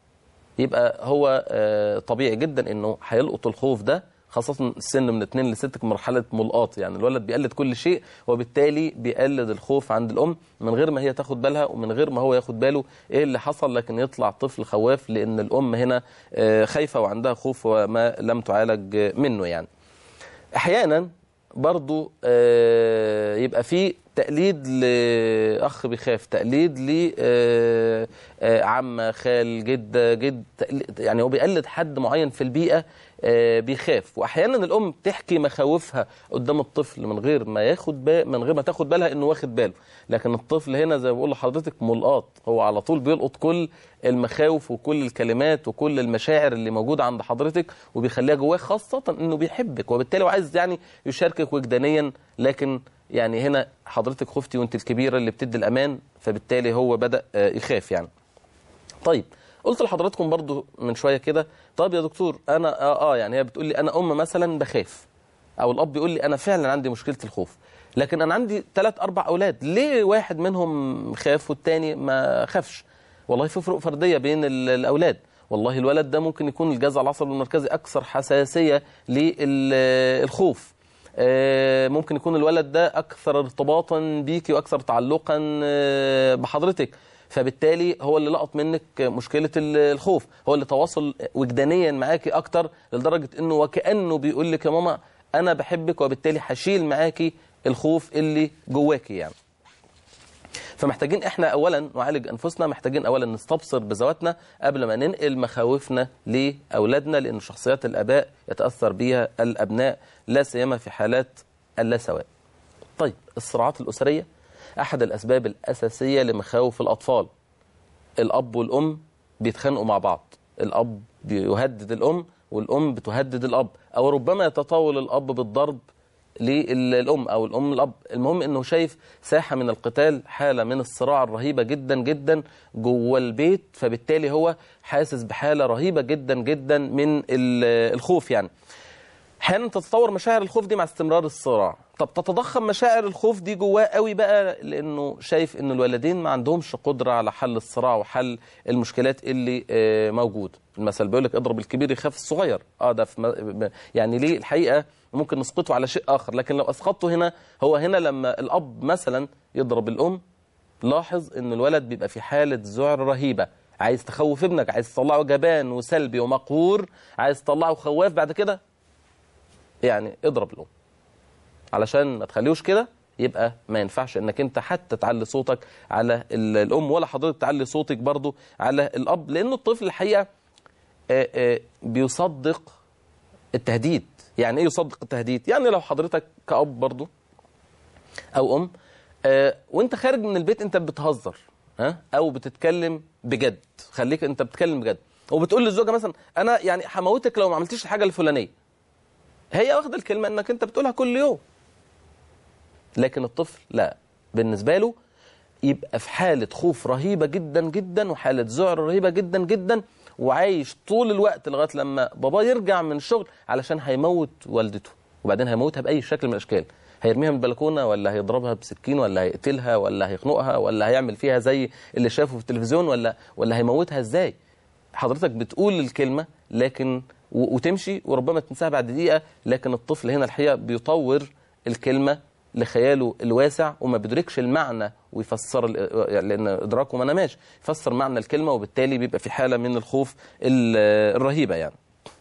Speaker 2: يبقى هو آه، طبيعي جدا انه هيلقط الخوف ده خاصة السن من 2 ل 6 مرحلة ملقاط يعني الولد بيقلد كل شيء وبالتالي بيقلد الخوف عند الأم من غير ما هي تاخد بالها ومن غير ما هو ياخد باله إيه اللي حصل لكن يطلع طفل خواف لأن الأم هنا آه، خايفة وعندها خوف وما لم تعالج منه يعني أحيانا برضو آه، يبقى في تقليد لأخ بيخاف تقليد ل آه، آه، عمة خال جدة جد تقليد- يعني هو بيقلد حد معين في البيئة آه، بيخاف واحيانا الام تحكي مخاوفها قدام الطفل من غير ما ياخد با... من غير ما تاخد بالها انه واخد باله لكن الطفل هنا زي ما بقول لحضرتك ملقاط هو على طول بيلقط كل المخاوف وكل الكلمات وكل المشاعر اللي موجوده عند حضرتك وبيخليها جواه خاصه انه بيحبك وبالتالي هو عايز يعني يشاركك وجدانيا لكن يعني هنا حضرتك خفتي وانت الكبيره اللي بتدي الامان فبالتالي هو بدا آه، يخاف يعني طيب قلت لحضراتكم برضو من شويه كده طب يا دكتور انا اه اه يعني هي بتقول لي انا ام مثلا بخاف او الاب بيقول لي انا فعلا عندي مشكله الخوف لكن انا عندي ثلاث اربع اولاد ليه واحد منهم خاف والتاني ما خافش والله في فروق فرديه بين ال- الاولاد والله الولد ده ممكن يكون الجهاز العصبي المركزي اكثر حساسيه للخوف آه، ممكن يكون الولد ده اكثر ارتباطا بيكي واكثر تعلقا آه، بحضرتك فبالتالي هو اللي لقط منك مشكله ال- الخوف هو اللي تواصل وجدانيا معاكي اكتر لدرجه انه وكانه بيقول لك يا ماما انا بحبك وبالتالي هشيل معاكي الخوف اللي جواكي يعني فمحتاجين احنا اولا نعالج انفسنا محتاجين اولا نستبصر بذواتنا قبل ما ننقل مخاوفنا لاولادنا لان شخصيات الاباء يتاثر بها الابناء لا سيما في حالات اللاسواء. طيب الصراعات الاسريه احد الاسباب الاساسيه لمخاوف الاطفال. الاب والام بيتخانقوا مع بعض، الاب بيهدد الام والام بتهدد الاب او ربما يتطاول الاب بالضرب للام او الام الاب المهم انه شايف ساحه من القتال حاله من الصراع الرهيبه جدا جدا جوه البيت فبالتالي هو حاسس بحاله رهيبه جدا جدا من ال- الخوف يعني احيانا تتطور مشاعر الخوف دي مع استمرار الصراع طب تتضخم مشاعر الخوف دي جواه قوي بقى لانه شايف ان الولدين ما عندهمش قدره على حل الصراع وحل المشكلات اللي آه، موجود المثل بيقول لك اضرب الكبير يخاف الصغير اه ده في م- يعني ليه الحقيقه ممكن نسقطه على شيء اخر لكن لو اسقطته هنا هو هنا لما الاب مثلا يضرب الام لاحظ ان الولد بيبقى في حاله ذعر رهيبه عايز تخوف ابنك عايز تطلعه جبان وسلبي ومقهور عايز تطلعه خواف بعد كده يعني اضرب الام علشان ما تخليهوش كده يبقى ما ينفعش انك انت حتى تعلي صوتك على ال- الام ولا حضرتك تعلي صوتك برضو على الاب لانه الطفل الحقيقه آه، آه، بيصدق التهديد يعني ايه يصدق التهديد يعني لو حضرتك كأب برضو او ام آه، وانت خارج من البيت انت بتهزر ها او بتتكلم بجد خليك انت بتتكلم بجد وبتقول للزوجه مثلا انا يعني هموتك لو ما عملتيش الحاجه الفلانيه هي واخده الكلمه انك انت بتقولها كل يوم لكن الطفل لا بالنسبه له يبقى في حاله خوف رهيبه جدا جدا وحاله ذعر رهيبه جدا جدا وعايش طول الوقت لغايه لما بابا يرجع من الشغل علشان هيموت والدته وبعدين هيموتها باي شكل من الاشكال هيرميها من البلكونه ولا هيضربها بسكين ولا هيقتلها ولا هيخنقها ولا هيعمل فيها زي اللي شافه في التلفزيون ولا ولا هيموتها ازاي حضرتك بتقول الكلمه لكن و- وتمشي وربما تنساها بعد دقيقه لكن الطفل هنا الحقيقه بيطور الكلمه لخياله الواسع وما بيدركش المعنى ويفسر ال- لان ادراكه ما نماش يفسر معنى الكلمه وبالتالي بيبقى في حاله من الخوف ال- الرهيبه يعني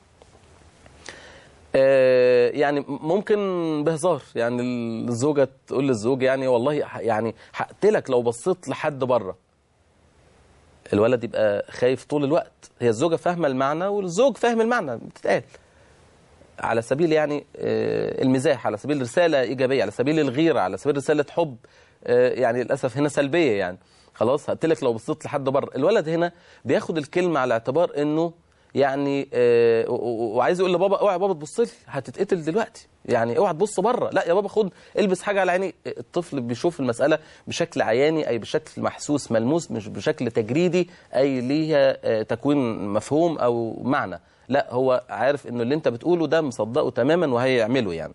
Speaker 2: آه، يعني ممكن بهزار يعني الزوجه تقول للزوج يعني والله ح- يعني هقتلك لو بصيت لحد بره الولد يبقى خايف طول الوقت هي الزوجه فاهمه المعنى والزوج فاهم المعنى بتتقال على سبيل يعني آه، المزاح على سبيل رساله ايجابيه على سبيل الغيره على سبيل رساله حب آه، يعني للاسف هنا سلبيه يعني خلاص قلت لك لو بصيت لحد بره الولد هنا بياخد الكلمه على اعتبار انه يعني آه، و- و- وعايز يقول لبابا اوعى يا بابا تبص لي هتتقتل دلوقتي يعني اوعى تبص بره لا يا بابا خد البس حاجه على عيني الطفل بيشوف المساله بشكل عياني اي بشكل محسوس ملموس مش بشكل تجريدي اي ليها آه، تكوين مفهوم او معنى لا هو عارف انه اللي انت بتقوله ده مصدقه تماما وهيعمله يعني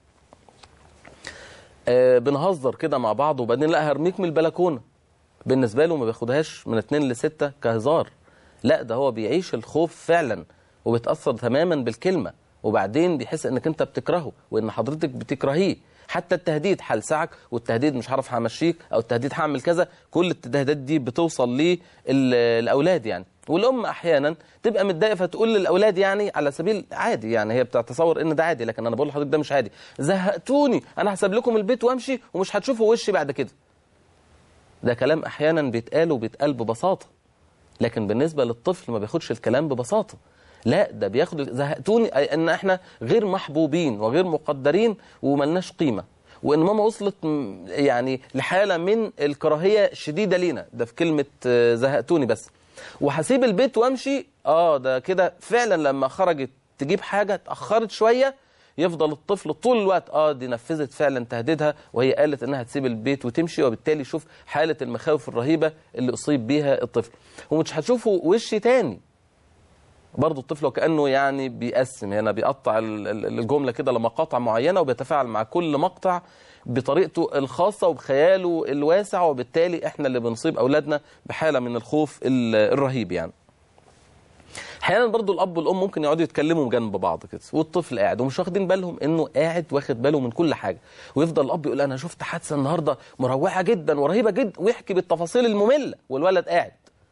Speaker 2: آه، بنهزر كده مع بعض وبعدين لا هرميك من البلكونه بالنسبه له ما بياخدهاش من اتنين لستة كهزار لا ده هو بيعيش الخوف فعلا وبيتاثر تماما بالكلمه وبعدين بيحس انك انت بتكرهه وان حضرتك بتكرهيه حتى التهديد هلسعك والتهديد مش هعرف همشيك او التهديد هعمل كذا كل التهديدات دي بتوصل للاولاد يعني والام احيانا تبقى متضايقه فتقول للاولاد يعني على سبيل عادي يعني هي بتتصور ان ده عادي لكن انا بقول لحضرتك ده مش عادي زهقتوني انا هسيب لكم البيت وامشي ومش هتشوفوا وشي بعد كده ده كلام احيانا بيتقال وبيتقال ببساطه لكن بالنسبه للطفل ما بياخدش الكلام ببساطه لا ده بياخد زهقتوني أي ان احنا غير محبوبين وغير مقدرين وملناش قيمه وان ماما وصلت م- يعني لحاله من الكراهيه الشديده لينا ده في كلمه آه، زهقتوني بس وهسيب البيت وامشي اه ده كده فعلا لما خرجت تجيب حاجه اتاخرت شويه يفضل الطفل طول الوقت اه دي نفذت فعلا تهديدها وهي قالت انها تسيب البيت وتمشي وبالتالي شوف حاله المخاوف الرهيبه اللي اصيب بيها الطفل ومش هتشوفوا وش تاني برضه الطفل وكانه يعني بيقسم هنا بيقطع ال- ال- الجمله كده لمقاطع معينه وبيتفاعل مع كل مقطع بطريقته الخاصه وبخياله الواسع وبالتالي احنا اللي بنصيب اولادنا بحاله من الخوف ال- الرهيب يعني احيانا برضو الاب والام ممكن يقعدوا يتكلموا جنب بعض كده والطفل قاعد ومش واخدين بالهم انه قاعد واخد باله من كل حاجه ويفضل الاب يقول انا شفت حادثه النهارده مروعه جدا ورهيبه جدا ويحكي بالتفاصيل الممله والولد قاعد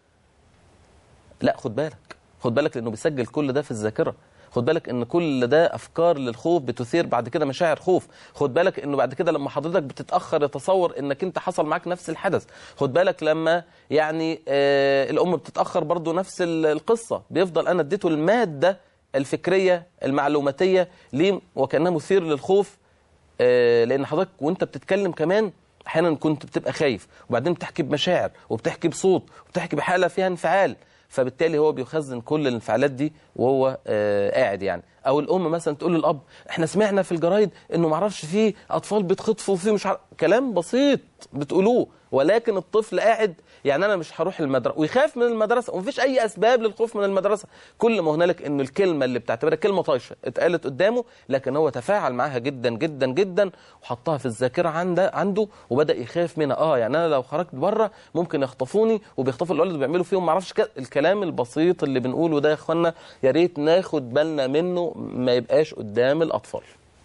Speaker 2: لا خد بالك خد بالك لانه بيسجل كل ده في الذاكره خد بالك ان كل ده افكار للخوف بتثير بعد كده مشاعر خوف خد بالك انه بعد كده لما حضرتك بتتاخر يتصور انك انت حصل معاك نفس الحدث خد بالك لما يعني آه الام بتتاخر برضو نفس ال- القصه بيفضل انا اديته الماده الفكريه المعلوماتيه ليه وكانها مثير للخوف آه، لان حضرتك وانت بتتكلم كمان احيانا كنت بتبقى خايف وبعدين بتحكي بمشاعر وبتحكي بصوت وبتحكي بحاله فيها انفعال فبالتالي هو بيخزن كل الانفعالات دي وهو آه قاعد يعني او الام مثلا تقول للاب احنا سمعنا في الجرايد انه معرفش فيه اطفال بيتخطفوا فيه مش عارف كلام بسيط بتقولوه ولكن الطفل قاعد يعني انا مش هروح المدرسه ويخاف من المدرسه ومفيش اي اسباب للخوف من المدرسه كل ما هنالك ان الكلمه اللي بتعتبرها كلمه طايشه اتقالت قدامه لكن هو تفاعل معاها جدا جدا جدا وحطها في الذاكره عنده عنده وبدا يخاف منها اه يعني انا لو خرجت بره ممكن يخطفوني وبيخطفوا الولد وبيعملوا فيهم ما اعرفش كده الكلام البسيط اللي بنقوله ده يا اخوانا يا ريت ناخد بالنا منه ما يبقاش قدام الاطفال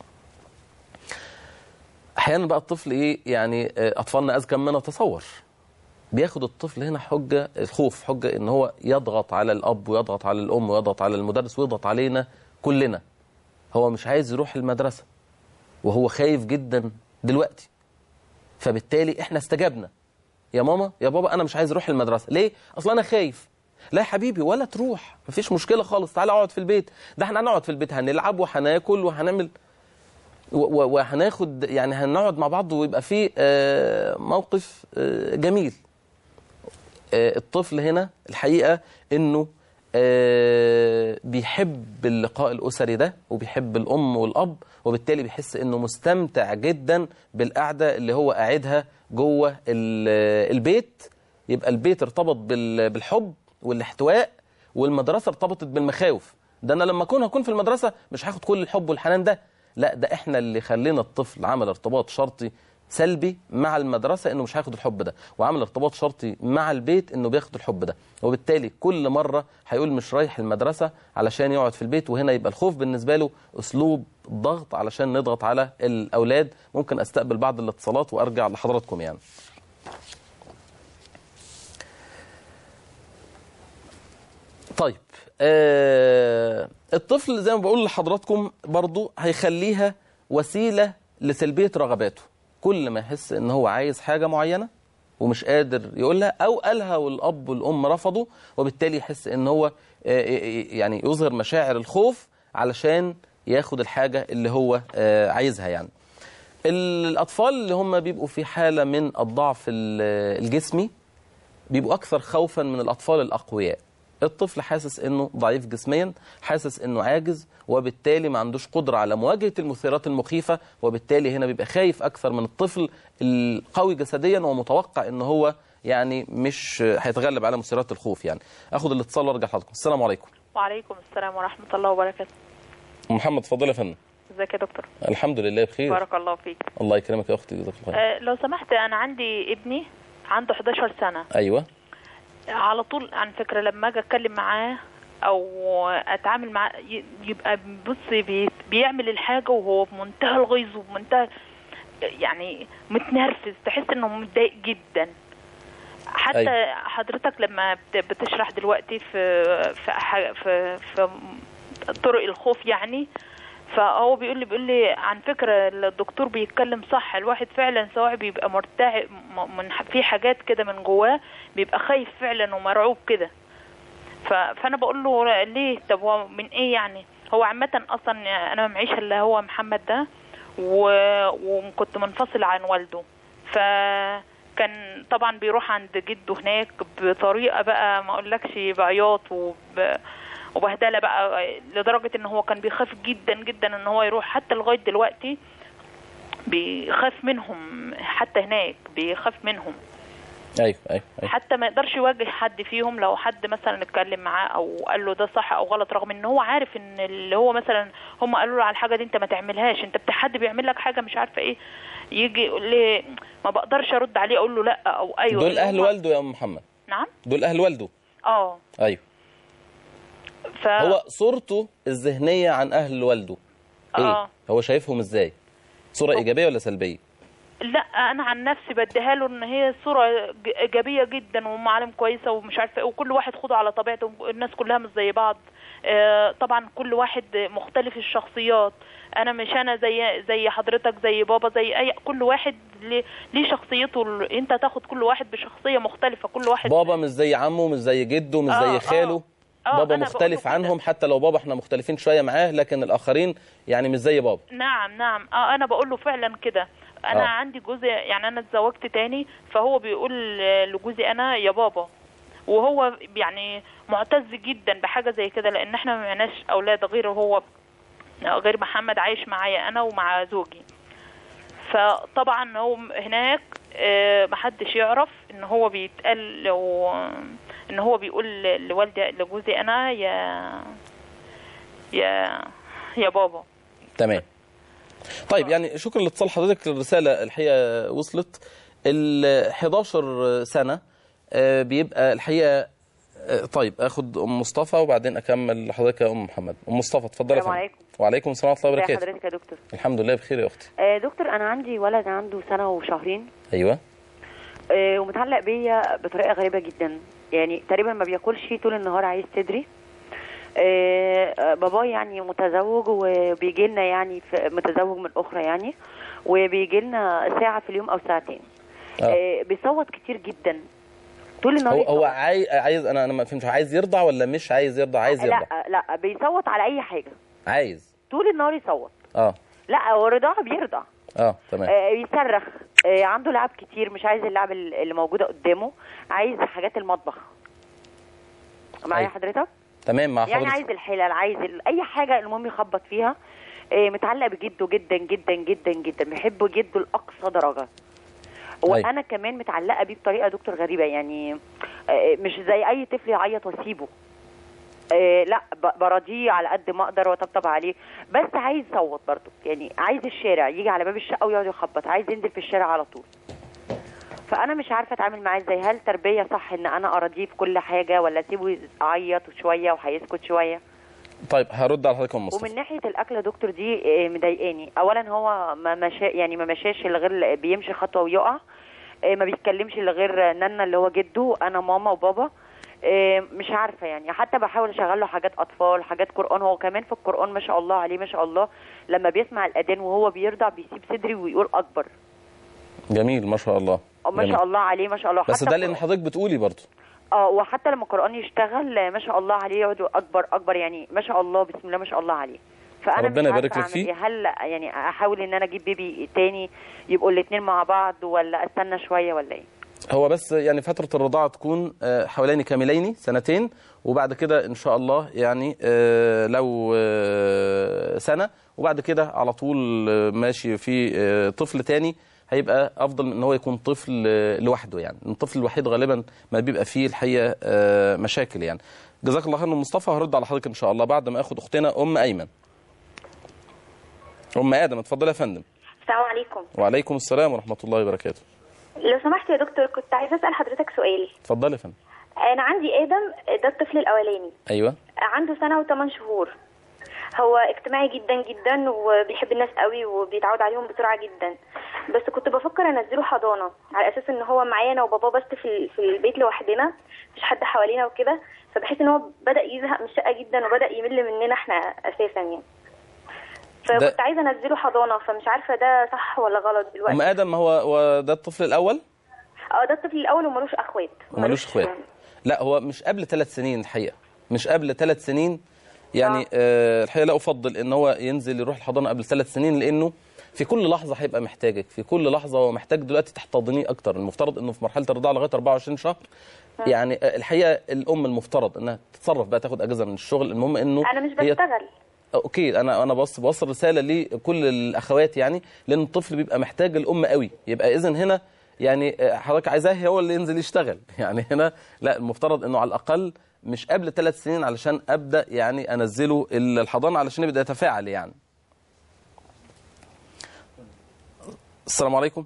Speaker 2: احيانا بقى الطفل ايه يعني آه، اطفالنا اذكى مما نتصور بياخد الطفل هنا حجه الخوف حجه ان هو يضغط على الاب ويضغط على الام ويضغط على المدرس ويضغط علينا كلنا هو مش عايز يروح المدرسه وهو خايف جدا دلوقتي فبالتالي احنا استجبنا يا ماما يا بابا انا مش عايز اروح المدرسه ليه اصلا انا خايف لا يا حبيبي ولا تروح مفيش مشكله خالص تعالى اقعد في البيت ده احنا هنقعد في البيت هنلعب وهناكل وهنعمل و- و- وهناخد يعني هنقعد مع بعض ويبقى في آه، موقف آه، جميل آه، الطفل هنا الحقيقه انه آه، بيحب اللقاء الاسري ده وبيحب الام والاب وبالتالي بيحس انه مستمتع جدا بالقعده اللي هو قاعدها جوه ال- البيت يبقى البيت ارتبط بال- بالحب والاحتواء والمدرسه ارتبطت بالمخاوف ده انا لما اكون هكون في المدرسه مش هاخد كل الحب والحنان ده لا ده احنا اللي خلينا الطفل عمل ارتباط شرطي سلبي مع المدرسه انه مش هياخد الحب ده وعمل ارتباط شرطي مع البيت انه بياخد الحب ده وبالتالي كل مره هيقول مش رايح المدرسه علشان يقعد في البيت وهنا يبقى الخوف بالنسبه له اسلوب ضغط علشان نضغط على الاولاد ممكن استقبل بعض الاتصالات وارجع لحضراتكم يعني طيب آه الطفل زي ما بقول لحضراتكم برضو هيخليها وسيلة لتلبية رغباته كل ما يحس ان هو عايز حاجة معينة ومش قادر يقولها او قالها والاب والام رفضوا وبالتالي يحس ان هو آه، يعني يظهر مشاعر الخوف علشان ياخد الحاجه اللي هو آه، عايزها يعني الاطفال اللي هم بيبقوا في حاله من الضعف ال- الجسمي بيبقوا اكثر خوفا من الاطفال الاقوياء الطفل حاسس انه ضعيف جسميا حاسس انه عاجز وبالتالي ما عندوش قدره على مواجهه المثيرات المخيفه وبالتالي هنا بيبقى خايف اكثر من الطفل القوي جسديا ومتوقع ان هو يعني مش هيتغلب على مثيرات الخوف يعني اخد الاتصال وارجع لحضراتكم السلام عليكم
Speaker 3: وعليكم السلام ورحمة الله وبركاته
Speaker 2: محمد اتفضل يا فندم
Speaker 3: ازيك يا دكتور
Speaker 2: الحمد لله بخير
Speaker 3: بارك الله فيك
Speaker 2: الله يكرمك يا اختي جزاك الله خير
Speaker 3: أه لو سمحت أنا عندي ابني عنده 11 سنة
Speaker 2: ايوه
Speaker 3: على طول عن فكرة لما أجي أتكلم معاه أو أتعامل معاه ي- يبقى بص بي- بيعمل الحاجة وهو بمنتهى الغيظ وبمنتهى يعني متنرفز تحس إنه متضايق جدا حتى
Speaker 2: أيوة.
Speaker 3: حضرتك لما بت- بتشرح دلوقتي في في ح- في, في طرق الخوف يعني فهو بيقول لي بيقول لي عن فكره الدكتور بيتكلم صح الواحد فعلا سواء بيبقى مرتاح م- من ح- في حاجات كده من جواه بيبقى خايف فعلا ومرعوب كده ف- فانا بقول له ليه طب هو من ايه يعني هو عامه اصلا انا ما معيش الا هو محمد ده و- وكنت منفصل عن والده فكان طبعا بيروح عند جده هناك بطريقه بقى ما اقولكش بعياط وب وبهدله بقى لدرجه ان هو كان بيخاف جدا جدا ان هو يروح حتى لغايه دلوقتي بيخاف منهم حتى هناك بيخاف منهم
Speaker 2: ايوه ايوه, أيوة.
Speaker 3: حتى ما يقدرش يواجه حد فيهم لو حد مثلا اتكلم معاه او قال له ده صح او غلط رغم ان هو عارف ان اللي هو مثلا هم قالوا له على الحاجه دي انت ما تعملهاش انت بت- حد بيعمل لك حاجه مش عارفه ايه يجي يقول لي ما بقدرش ارد عليه اقول له لا او ايوه
Speaker 2: دول
Speaker 3: اللي
Speaker 2: اهل
Speaker 3: هم-
Speaker 2: والده يا ام محمد
Speaker 3: نعم
Speaker 2: دول اهل والده
Speaker 3: اه
Speaker 2: ايوه
Speaker 3: ف
Speaker 2: هو صورته الذهنيه عن اهل والده ايه
Speaker 3: آه.
Speaker 2: هو شايفهم ازاي صوره ايجابيه ولا سلبيه
Speaker 3: لا انا عن نفسي بديها له ان هي صوره ج- ايجابيه جدا ومعالم كويسه ومش عارفه ايه وكل واحد خده على طبيعته الناس كلها مش زي بعض آه، طبعا كل واحد مختلف الشخصيات انا مش انا زي زي حضرتك زي بابا زي اي كل واحد ليه ليه شخصيته ال- انت تاخد كل واحد بشخصيه مختلفه كل واحد
Speaker 2: بابا مش زي عمه مش زي جده مش
Speaker 3: آه،
Speaker 2: زي
Speaker 3: آه.
Speaker 2: خاله
Speaker 3: آه،
Speaker 2: بابا
Speaker 3: أنا
Speaker 2: مختلف
Speaker 3: بقوله كده.
Speaker 2: عنهم حتى لو بابا احنا مختلفين شويه معاه لكن الاخرين يعني مش زي بابا
Speaker 3: نعم نعم اه انا بقول له فعلا كده انا
Speaker 2: آه.
Speaker 3: آه. عندي جوزي يعني انا اتزوجت تاني فهو بيقول لجوزي انا يا بابا وهو يعني معتز جدا بحاجه زي كده لان احنا ما معناش اولاد غير هو غير محمد عايش معايا انا ومع زوجي فطبعا هو هناك آه، محدش يعرف ان هو بيتقال لو ان هو بيقول لوالدي لجوزي انا يا يا يا بابا
Speaker 2: تمام طيب يعني شكرا لاتصال حضرتك الرساله الحقيقه وصلت ال 11 سنه آه، بيبقى الحقيقه آه، طيب اخد ام مصطفى وبعدين اكمل لحضرتك يا ام محمد ام مصطفى اتفضلي يا
Speaker 4: السلام
Speaker 2: فندم.
Speaker 4: عليكم.
Speaker 2: وعليكم السلام ورحمه الله
Speaker 4: ازي
Speaker 2: وبركاته
Speaker 4: حضرتك يا دكتور
Speaker 2: الحمد لله بخير يا اختي
Speaker 4: آه دكتور انا عندي ولد عنده سنه وشهرين
Speaker 2: ايوه
Speaker 4: آه ومتعلق بيا بطريقه غريبه جدا يعني تقريبا ما بياكلش طول النهار عايز صدري آه آه، باباه يعني متزوج وبيجي لنا يعني في متزوج من اخرى يعني وبيجي لنا ساعه في اليوم او ساعتين
Speaker 2: آه.
Speaker 4: آه بيصوت كتير جدا طول النهار
Speaker 2: هو هو
Speaker 4: يصوت.
Speaker 2: عاي- عايز انا انا ما فهمتش عايز يرضع ولا مش عايز يرضع عايز يرضع
Speaker 4: لا لا بيصوت على اي حاجه
Speaker 2: عايز
Speaker 4: طول النهار يصوت
Speaker 2: اه
Speaker 4: لا هو رضاعه بيرضع
Speaker 2: اه تمام
Speaker 4: آه، يصرخ آه، عنده لعب كتير مش عايز اللعب ال- اللي موجوده قدامه عايز حاجات المطبخ معايا
Speaker 2: أيوة.
Speaker 4: حضرتك
Speaker 2: تمام مع
Speaker 4: يعني
Speaker 2: حضرتك
Speaker 4: عايز الحلال عايز ال- اي حاجه المهم يخبط فيها آه، متعلق بجده جدا جدا جدا جدا بيحب جده لاقصى درجه
Speaker 2: أيوة.
Speaker 4: وانا كمان متعلقه بيه بطريقه دكتور غريبه يعني آه، مش زي اي طفل يعيط واسيبه آه، لا ب- براضيه على قد ما اقدر واطبطب عليه بس عايز يصوت برضه يعني عايز الشارع يجي على باب الشقه ويقعد يخبط عايز ينزل في الشارع على طول فانا مش عارفه اتعامل معاه ازاي هل تربيه صح ان انا اراضيه في كل حاجه ولا اسيبه يعيط شويه وهيسكت شويه
Speaker 2: طيب هرد على حضرتك يا ام مصطفى
Speaker 4: ومن ناحيه الاكل يا دكتور دي آه، مضايقاني اولا هو ما مشا يعني ما مشاش الا غير بيمشي خطوه ويقع آه، ما بيتكلمش الا غير نانا اللي هو جده انا ماما وبابا آه، مش عارفه يعني حتى بحاول اشغل له حاجات اطفال حاجات قران هو كمان في القران ما شاء الله عليه ما شاء الله لما بيسمع الاذان وهو بيرضع بيسيب صدري ويقول اكبر
Speaker 2: جميل ما شاء الله
Speaker 4: ما
Speaker 2: جميل.
Speaker 4: شاء الله عليه ما شاء الله
Speaker 2: بس
Speaker 4: حتى
Speaker 2: ده لان حضرتك بتقولي برضه
Speaker 4: اه وحتى لما القران يشتغل آه، ما شاء الله عليه يقعدوا اكبر اكبر يعني ما شاء الله بسم الله ما شاء الله عليه فانا
Speaker 2: ربنا
Speaker 4: مش عارفة
Speaker 2: يبارك لك
Speaker 4: أعمل
Speaker 2: فيه.
Speaker 4: إيه. هل يعني احاول ان انا اجيب بيبي تاني يبقوا الاثنين مع بعض ولا استنى شويه ولا ايه
Speaker 2: هو بس يعني فترة الرضاعة تكون آه، حوالين كاملين سنتين وبعد كده إن شاء الله يعني آه، لو آه، سنة وبعد كده على طول آه، ماشي في آه، طفل تاني هيبقى أفضل من إن هو يكون طفل آه، لوحده يعني الطفل الوحيد غالبا ما بيبقى فيه الحقيقة آه، مشاكل يعني جزاك الله خير مصطفى هرد على حضرتك إن شاء الله بعد ما أخد أختنا أم أيمن أم آدم اتفضل يا فندم
Speaker 5: السلام عليكم
Speaker 2: وعليكم السلام ورحمة الله وبركاته
Speaker 5: لو سمحت يا دكتور كنت عايزه اسال حضرتك سؤال
Speaker 2: اتفضل يا فندم
Speaker 5: انا عندي ادم ده الطفل الاولاني
Speaker 2: أيوه
Speaker 5: عنده سنه وثمان شهور هو اجتماعي جدا جدا وبيحب الناس قوي وبيتعود عليهم بسرعه جدا بس كنت بفكر انزله حضانه على اساس ان هو معايا انا وبابا بس في ال- في البيت لوحدنا مفيش حد حوالينا وكده فبحس ان هو بدا يزهق من الشقه جدا وبدا يمل مننا احنا اساسا يعني فكنت عايزه انزله حضانه فمش عارفه ده صح ولا غلط
Speaker 2: أم
Speaker 5: دلوقتي
Speaker 2: آدم هو هو ده الطفل الأول
Speaker 5: اه ده الطفل الاول وملوش اخوات
Speaker 2: ومالوش اخوات لا هو مش قبل ثلاث سنين الحقيقه مش قبل ثلاث سنين يعني آه الحقيقه لا افضل ان هو ينزل يروح الحضانه قبل ثلاث سنين لانه في كل لحظه هيبقى محتاجك في كل لحظه هو محتاج دلوقتي تحتضنيه اكتر المفترض انه في مرحله الرضاعه لغايه 24 شهر يعني آه، الحقيقه الام المفترض انها تتصرف بقى تاخد اجازه من الشغل المهم انه
Speaker 5: انا مش
Speaker 2: هي
Speaker 5: بشتغل
Speaker 2: اوكي انا انا بص بوصل رساله لكل الاخوات يعني لان الطفل بيبقى محتاج الام قوي يبقى اذا هنا يعني آه، حضرتك عايزاه هو اللي ينزل يشتغل يعني هنا لا المفترض انه على الاقل مش قبل ثلاث سنين علشان ابدا يعني انزله الحضانه علشان يبدا يتفاعل يعني السلام عليكم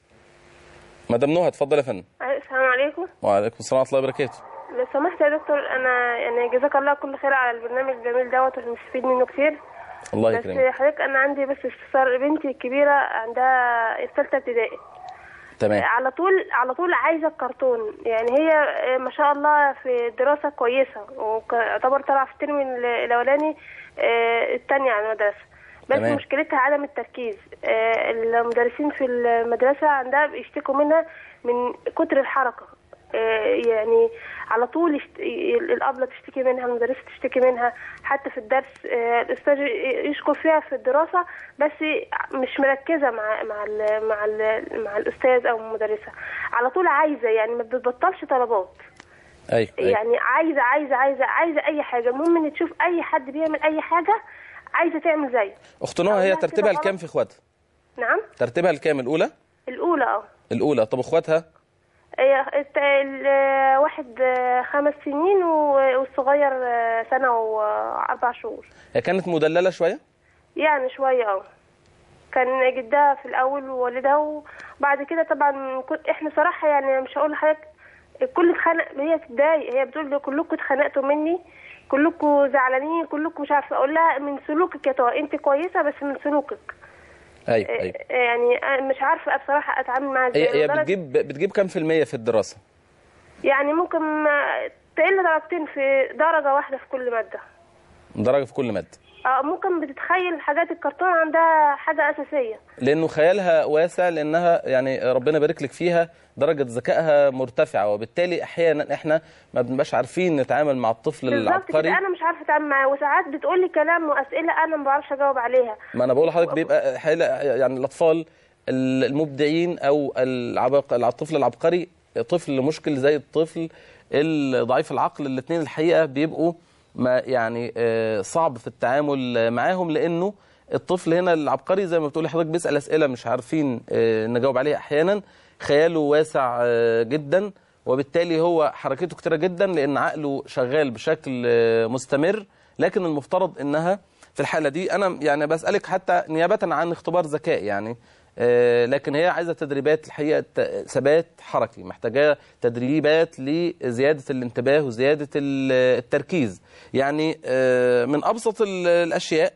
Speaker 2: مدام نهى اتفضل يا فندم
Speaker 6: السلام عليكم
Speaker 2: وعليكم السلام ورحمه الله وبركاته
Speaker 6: لو سمحت يا دكتور انا يعني جزاك الله كل خير على البرنامج الجميل دوت وبنستفيد منه كتير
Speaker 2: الله
Speaker 6: بس
Speaker 2: يكرمك
Speaker 6: حضرتك انا عندي بس استفسار بنتي الكبيره عندها في ثالثه ابتدائي
Speaker 2: تمام
Speaker 6: على طول على طول عايزه الكرتون يعني هي آه، ما شاء الله في الدراسه كويسه ويعتبر طالعه في الترم ال- الاولاني آه، الثاني على المدرسه بس
Speaker 2: تمام.
Speaker 6: مشكلتها عدم التركيز آه، المدرسين في المدرسه عندها بيشتكوا منها من كتر الحركه آه، يعني على طول يشت... الأبلة تشتكي منها المدرسة تشتكي منها حتى في الدرس آه، الأستاذ يشكر فيها في الدراسة بس مش مركزة مع مع ال... مع ال... مع الأستاذ أو المدرسة على طول عايزة يعني ما بتبطلش طلبات
Speaker 2: ايوه ايوه
Speaker 6: يعني عايزة عايزة عايزة عايزة أي حاجة المهم إن تشوف أي حد بيعمل أي حاجة عايزة تعمل زيه
Speaker 2: اخت نهى هي
Speaker 6: أقول لها كده
Speaker 2: ترتيبها
Speaker 6: غلط.
Speaker 2: الكام في اخواتها
Speaker 6: نعم
Speaker 2: ترتيبها الكام الاولى
Speaker 6: الأولى اه
Speaker 2: الاولى طب اخواتها
Speaker 6: هي الت- ال- واحد آه، خمس سنين و- والصغير آه، سنة وأربع شهور
Speaker 2: هي كانت مدلله شويه
Speaker 6: يعني شوية اه كان جدها في الأول ووالدها وبعد كده طبعا كنت احنا صراحة يعني مش هقول لحضرتك الكل اتخانق هي تتضايق هي بتقول لي كلكم اتخانقتوا مني كلكم زعلانين كلكم مش عارفة أقول لها من سلوكك يا طه أنت كويسة بس من سلوكك
Speaker 2: ايوه ايوه
Speaker 6: آه، يعني أنا مش عارفة بصراحة أتعامل معاها ازاي
Speaker 2: هي هي
Speaker 6: لدرجة-
Speaker 2: بتجيب بتجيب كام في المية في الدراسة؟
Speaker 6: يعني ممكن ما- تقل درجتين في درجة واحدة في كل مادة
Speaker 2: درجة في كل مادة
Speaker 6: اه ممكن بتتخيل حاجات الكرتون عندها حاجة أساسية
Speaker 2: لأنه خيالها واسع لأنها يعني ربنا يبارك لك فيها درجة ذكائها مرتفعة وبالتالي أحيانا إحنا ما بنبقاش عارفين نتعامل مع الطفل
Speaker 6: بالظبط
Speaker 2: العبقري
Speaker 6: كده أنا مش عارفة أتعامل معاه وساعات بتقول لي كلام وأسئلة أنا ما بعرفش أجاوب عليها
Speaker 2: ما أنا بقول لحضرتك بيبقى حيلة يعني الأطفال المبدعين أو العبق الطفل العبقري طفل مشكل زي الطفل الضعيف العقل الاثنين الحقيقة بيبقوا ما يعني آه، صعب في التعامل معاهم لأنه الطفل هنا العبقري زي ما بتقولي حضرتك بيسأل أسئلة مش عارفين آه، نجاوب عليها أحيانا خياله واسع آه، جدا وبالتالي هو حركته كتيرة جدا لأن عقله شغال بشكل آه، مستمر لكن المفترض إنها في الحالة دي أنا يعني بسألك حتى نيابة عن اختبار ذكاء يعني آه، لكن هي عايزة تدريبات الحقيقة ت- ثبات حركي محتاجة تدريبات لزيادة الانتباه وزيادة ال- التركيز يعني آه، من أبسط ال- الأشياء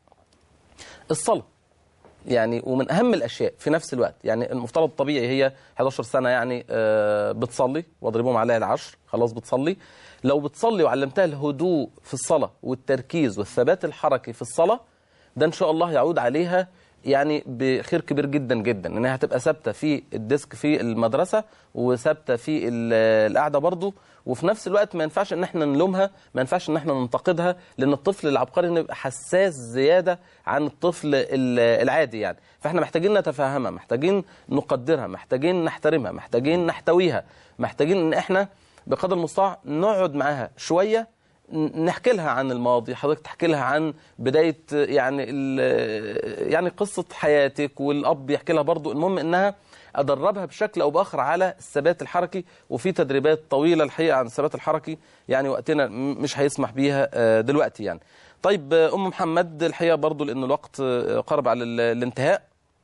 Speaker 2: الصلاة يعني ومن أهم الأشياء في نفس الوقت يعني المفترض طبيعي هي 11 سنة يعني آه، بتصلي واضربهم عليها العشر خلاص بتصلي لو بتصلي وعلمتها الهدوء في الصلاة والتركيز والثبات الحركي في الصلاة ده إن شاء الله يعود عليها يعني بخير كبير جدا جدا انها هتبقى ثابته في الديسك في المدرسه وثابته في ال- القعده برضو وفي نفس الوقت ما ينفعش ان احنا نلومها ما ينفعش ان احنا ننتقدها لان الطفل العبقري انه يبقى حساس زياده عن الطفل ال- العادي يعني فاحنا محتاجين نتفهمها محتاجين نقدرها محتاجين نحترمها محتاجين نحتويها محتاجين ان احنا بقدر المستطاع نقعد معاها شويه ن- نحكي لها عن الماضي حضرتك تحكي لها عن بدايه يعني ال- يعني قصه حياتك والاب يحكي لها برضو المهم انها ادربها بشكل او باخر على الثبات الحركي وفي تدريبات طويله الحقيقه عن الثبات الحركي يعني وقتنا م- مش هيسمح بيها آه، دلوقتي يعني طيب آه، ام محمد الحقيقه برضو لان الوقت آه، قرب على ال- الانتهاء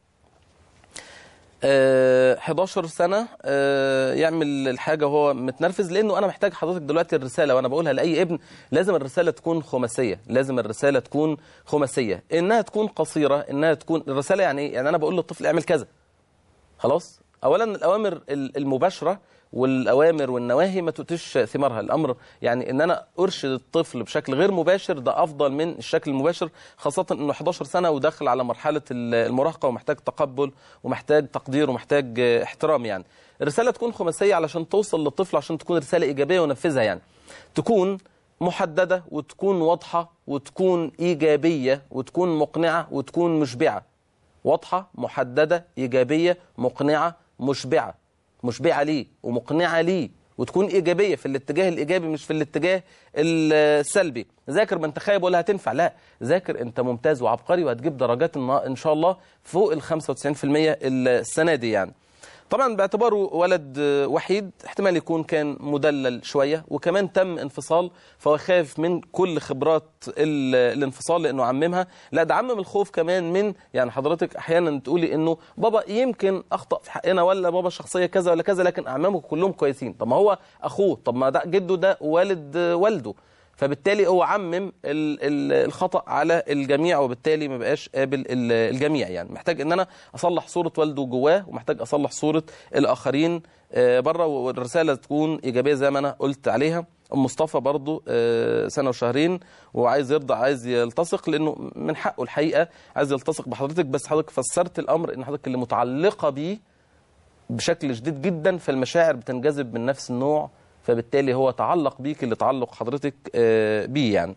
Speaker 2: آه، 11 سنة آه، يعمل الحاجة وهو متنرفز لأنه أنا محتاج حضرتك دلوقتي الرسالة وأنا بقولها لأي ابن لازم الرسالة تكون خماسية لازم الرسالة تكون خماسية إنها تكون قصيرة إنها تكون الرسالة يعني إيه؟ يعني أنا بقول للطفل اعمل كذا خلاص اولا الاوامر ال- المباشره والاوامر والنواهي ما تؤتيش ثمارها الامر يعني ان انا ارشد الطفل بشكل غير مباشر ده افضل من الشكل المباشر خاصه انه 11 سنه وداخل على مرحله ال- المراهقه ومحتاج تقبل ومحتاج تقدير ومحتاج آه، احترام يعني الرساله تكون خماسيه علشان توصل للطفل عشان تكون رساله ايجابيه ونفذها يعني تكون محدده وتكون واضحه وتكون ايجابيه وتكون مقنعه وتكون مشبعه واضحة محددة إيجابية مقنعة مشبعة مشبعة ليه ومقنعة ليه وتكون إيجابية في الاتجاه الإيجابي مش في الاتجاه السلبي ذاكر ما انت خايب ولا هتنفع لا ذاكر انت ممتاز وعبقري وهتجيب درجات النا- ان شاء الله فوق ال 95% السنة دي يعني طبعا باعتباره ولد آه، وحيد احتمال يكون كان مدلل شوية وكمان تم انفصال فهو خايف من كل خبرات ال- الانفصال لانه عممها لا ده عمم الخوف كمان من يعني حضرتك احيانا تقولي انه بابا يمكن اخطا في حقنا ولا بابا شخصيه كذا ولا كذا لكن اعمامه كلهم كويسين طب ما هو اخوه طب ما ده جده ده والد آه، والده فبالتالي هو عمم ال- ال- الخطأ على الجميع وبالتالي ما بقاش قابل ال- الجميع يعني محتاج ان انا اصلح صورة والده جواه ومحتاج اصلح صورة الاخرين آه، بره والرسالة تكون ايجابية زي ما انا قلت عليها ام مصطفى برضو آه، سنة وشهرين وعايز يرضى عايز يلتصق لانه من حقه الحقيقة عايز يلتصق بحضرتك بس حضرتك فسرت الامر ان حضرتك اللي متعلقة بيه بشكل شديد جدا فالمشاعر بتنجذب من نفس النوع فبالتالي هو تعلق بيك اللي تعلق حضرتك آه، بيه يعني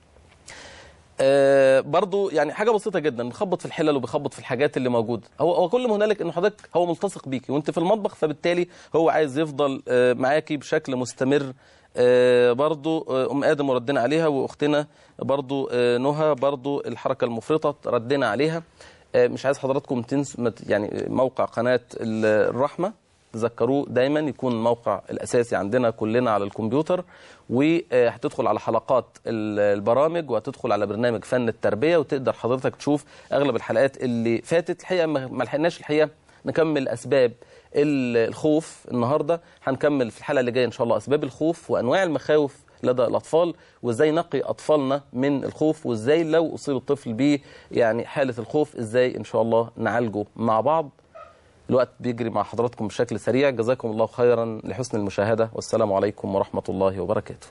Speaker 2: آه، برضو يعني حاجه بسيطه جدا بيخبط في الحلل وبيخبط في الحاجات اللي موجوده هو هو كل ما هنالك ان حضرتك هو ملتصق بيكي وانت في المطبخ فبالتالي هو عايز يفضل آه، معاكي بشكل مستمر آه، برضو آه، ام ادم ردنا عليها واختنا برضو آه، نهى برضو الحركه المفرطه ردنا عليها آه، مش عايز حضراتكم تنسوا مت- يعني موقع قناه ال- الرحمه تذكروه دايما يكون الموقع الاساسي عندنا كلنا على الكمبيوتر وهتدخل على حلقات ال- البرامج وهتدخل على برنامج فن التربيه وتقدر حضرتك تشوف اغلب الحلقات اللي فاتت الحقيقه ما ما لحقناش الحقيقه نكمل اسباب ال- الخوف النهارده هنكمل في الحلقه اللي جايه ان شاء الله اسباب الخوف وانواع المخاوف لدى الاطفال وازاي نقي اطفالنا من الخوف وازاي لو اصيب الطفل ب يعني حاله الخوف ازاي ان شاء الله نعالجه مع بعض الوقت بيجري مع حضراتكم بشكل سريع جزاكم الله خيرا لحسن المشاهدة والسلام عليكم ورحمة الله وبركاته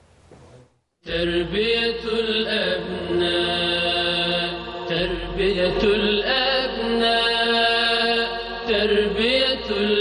Speaker 7: تربية الأبناء تربية الأبناء تربية الأبناء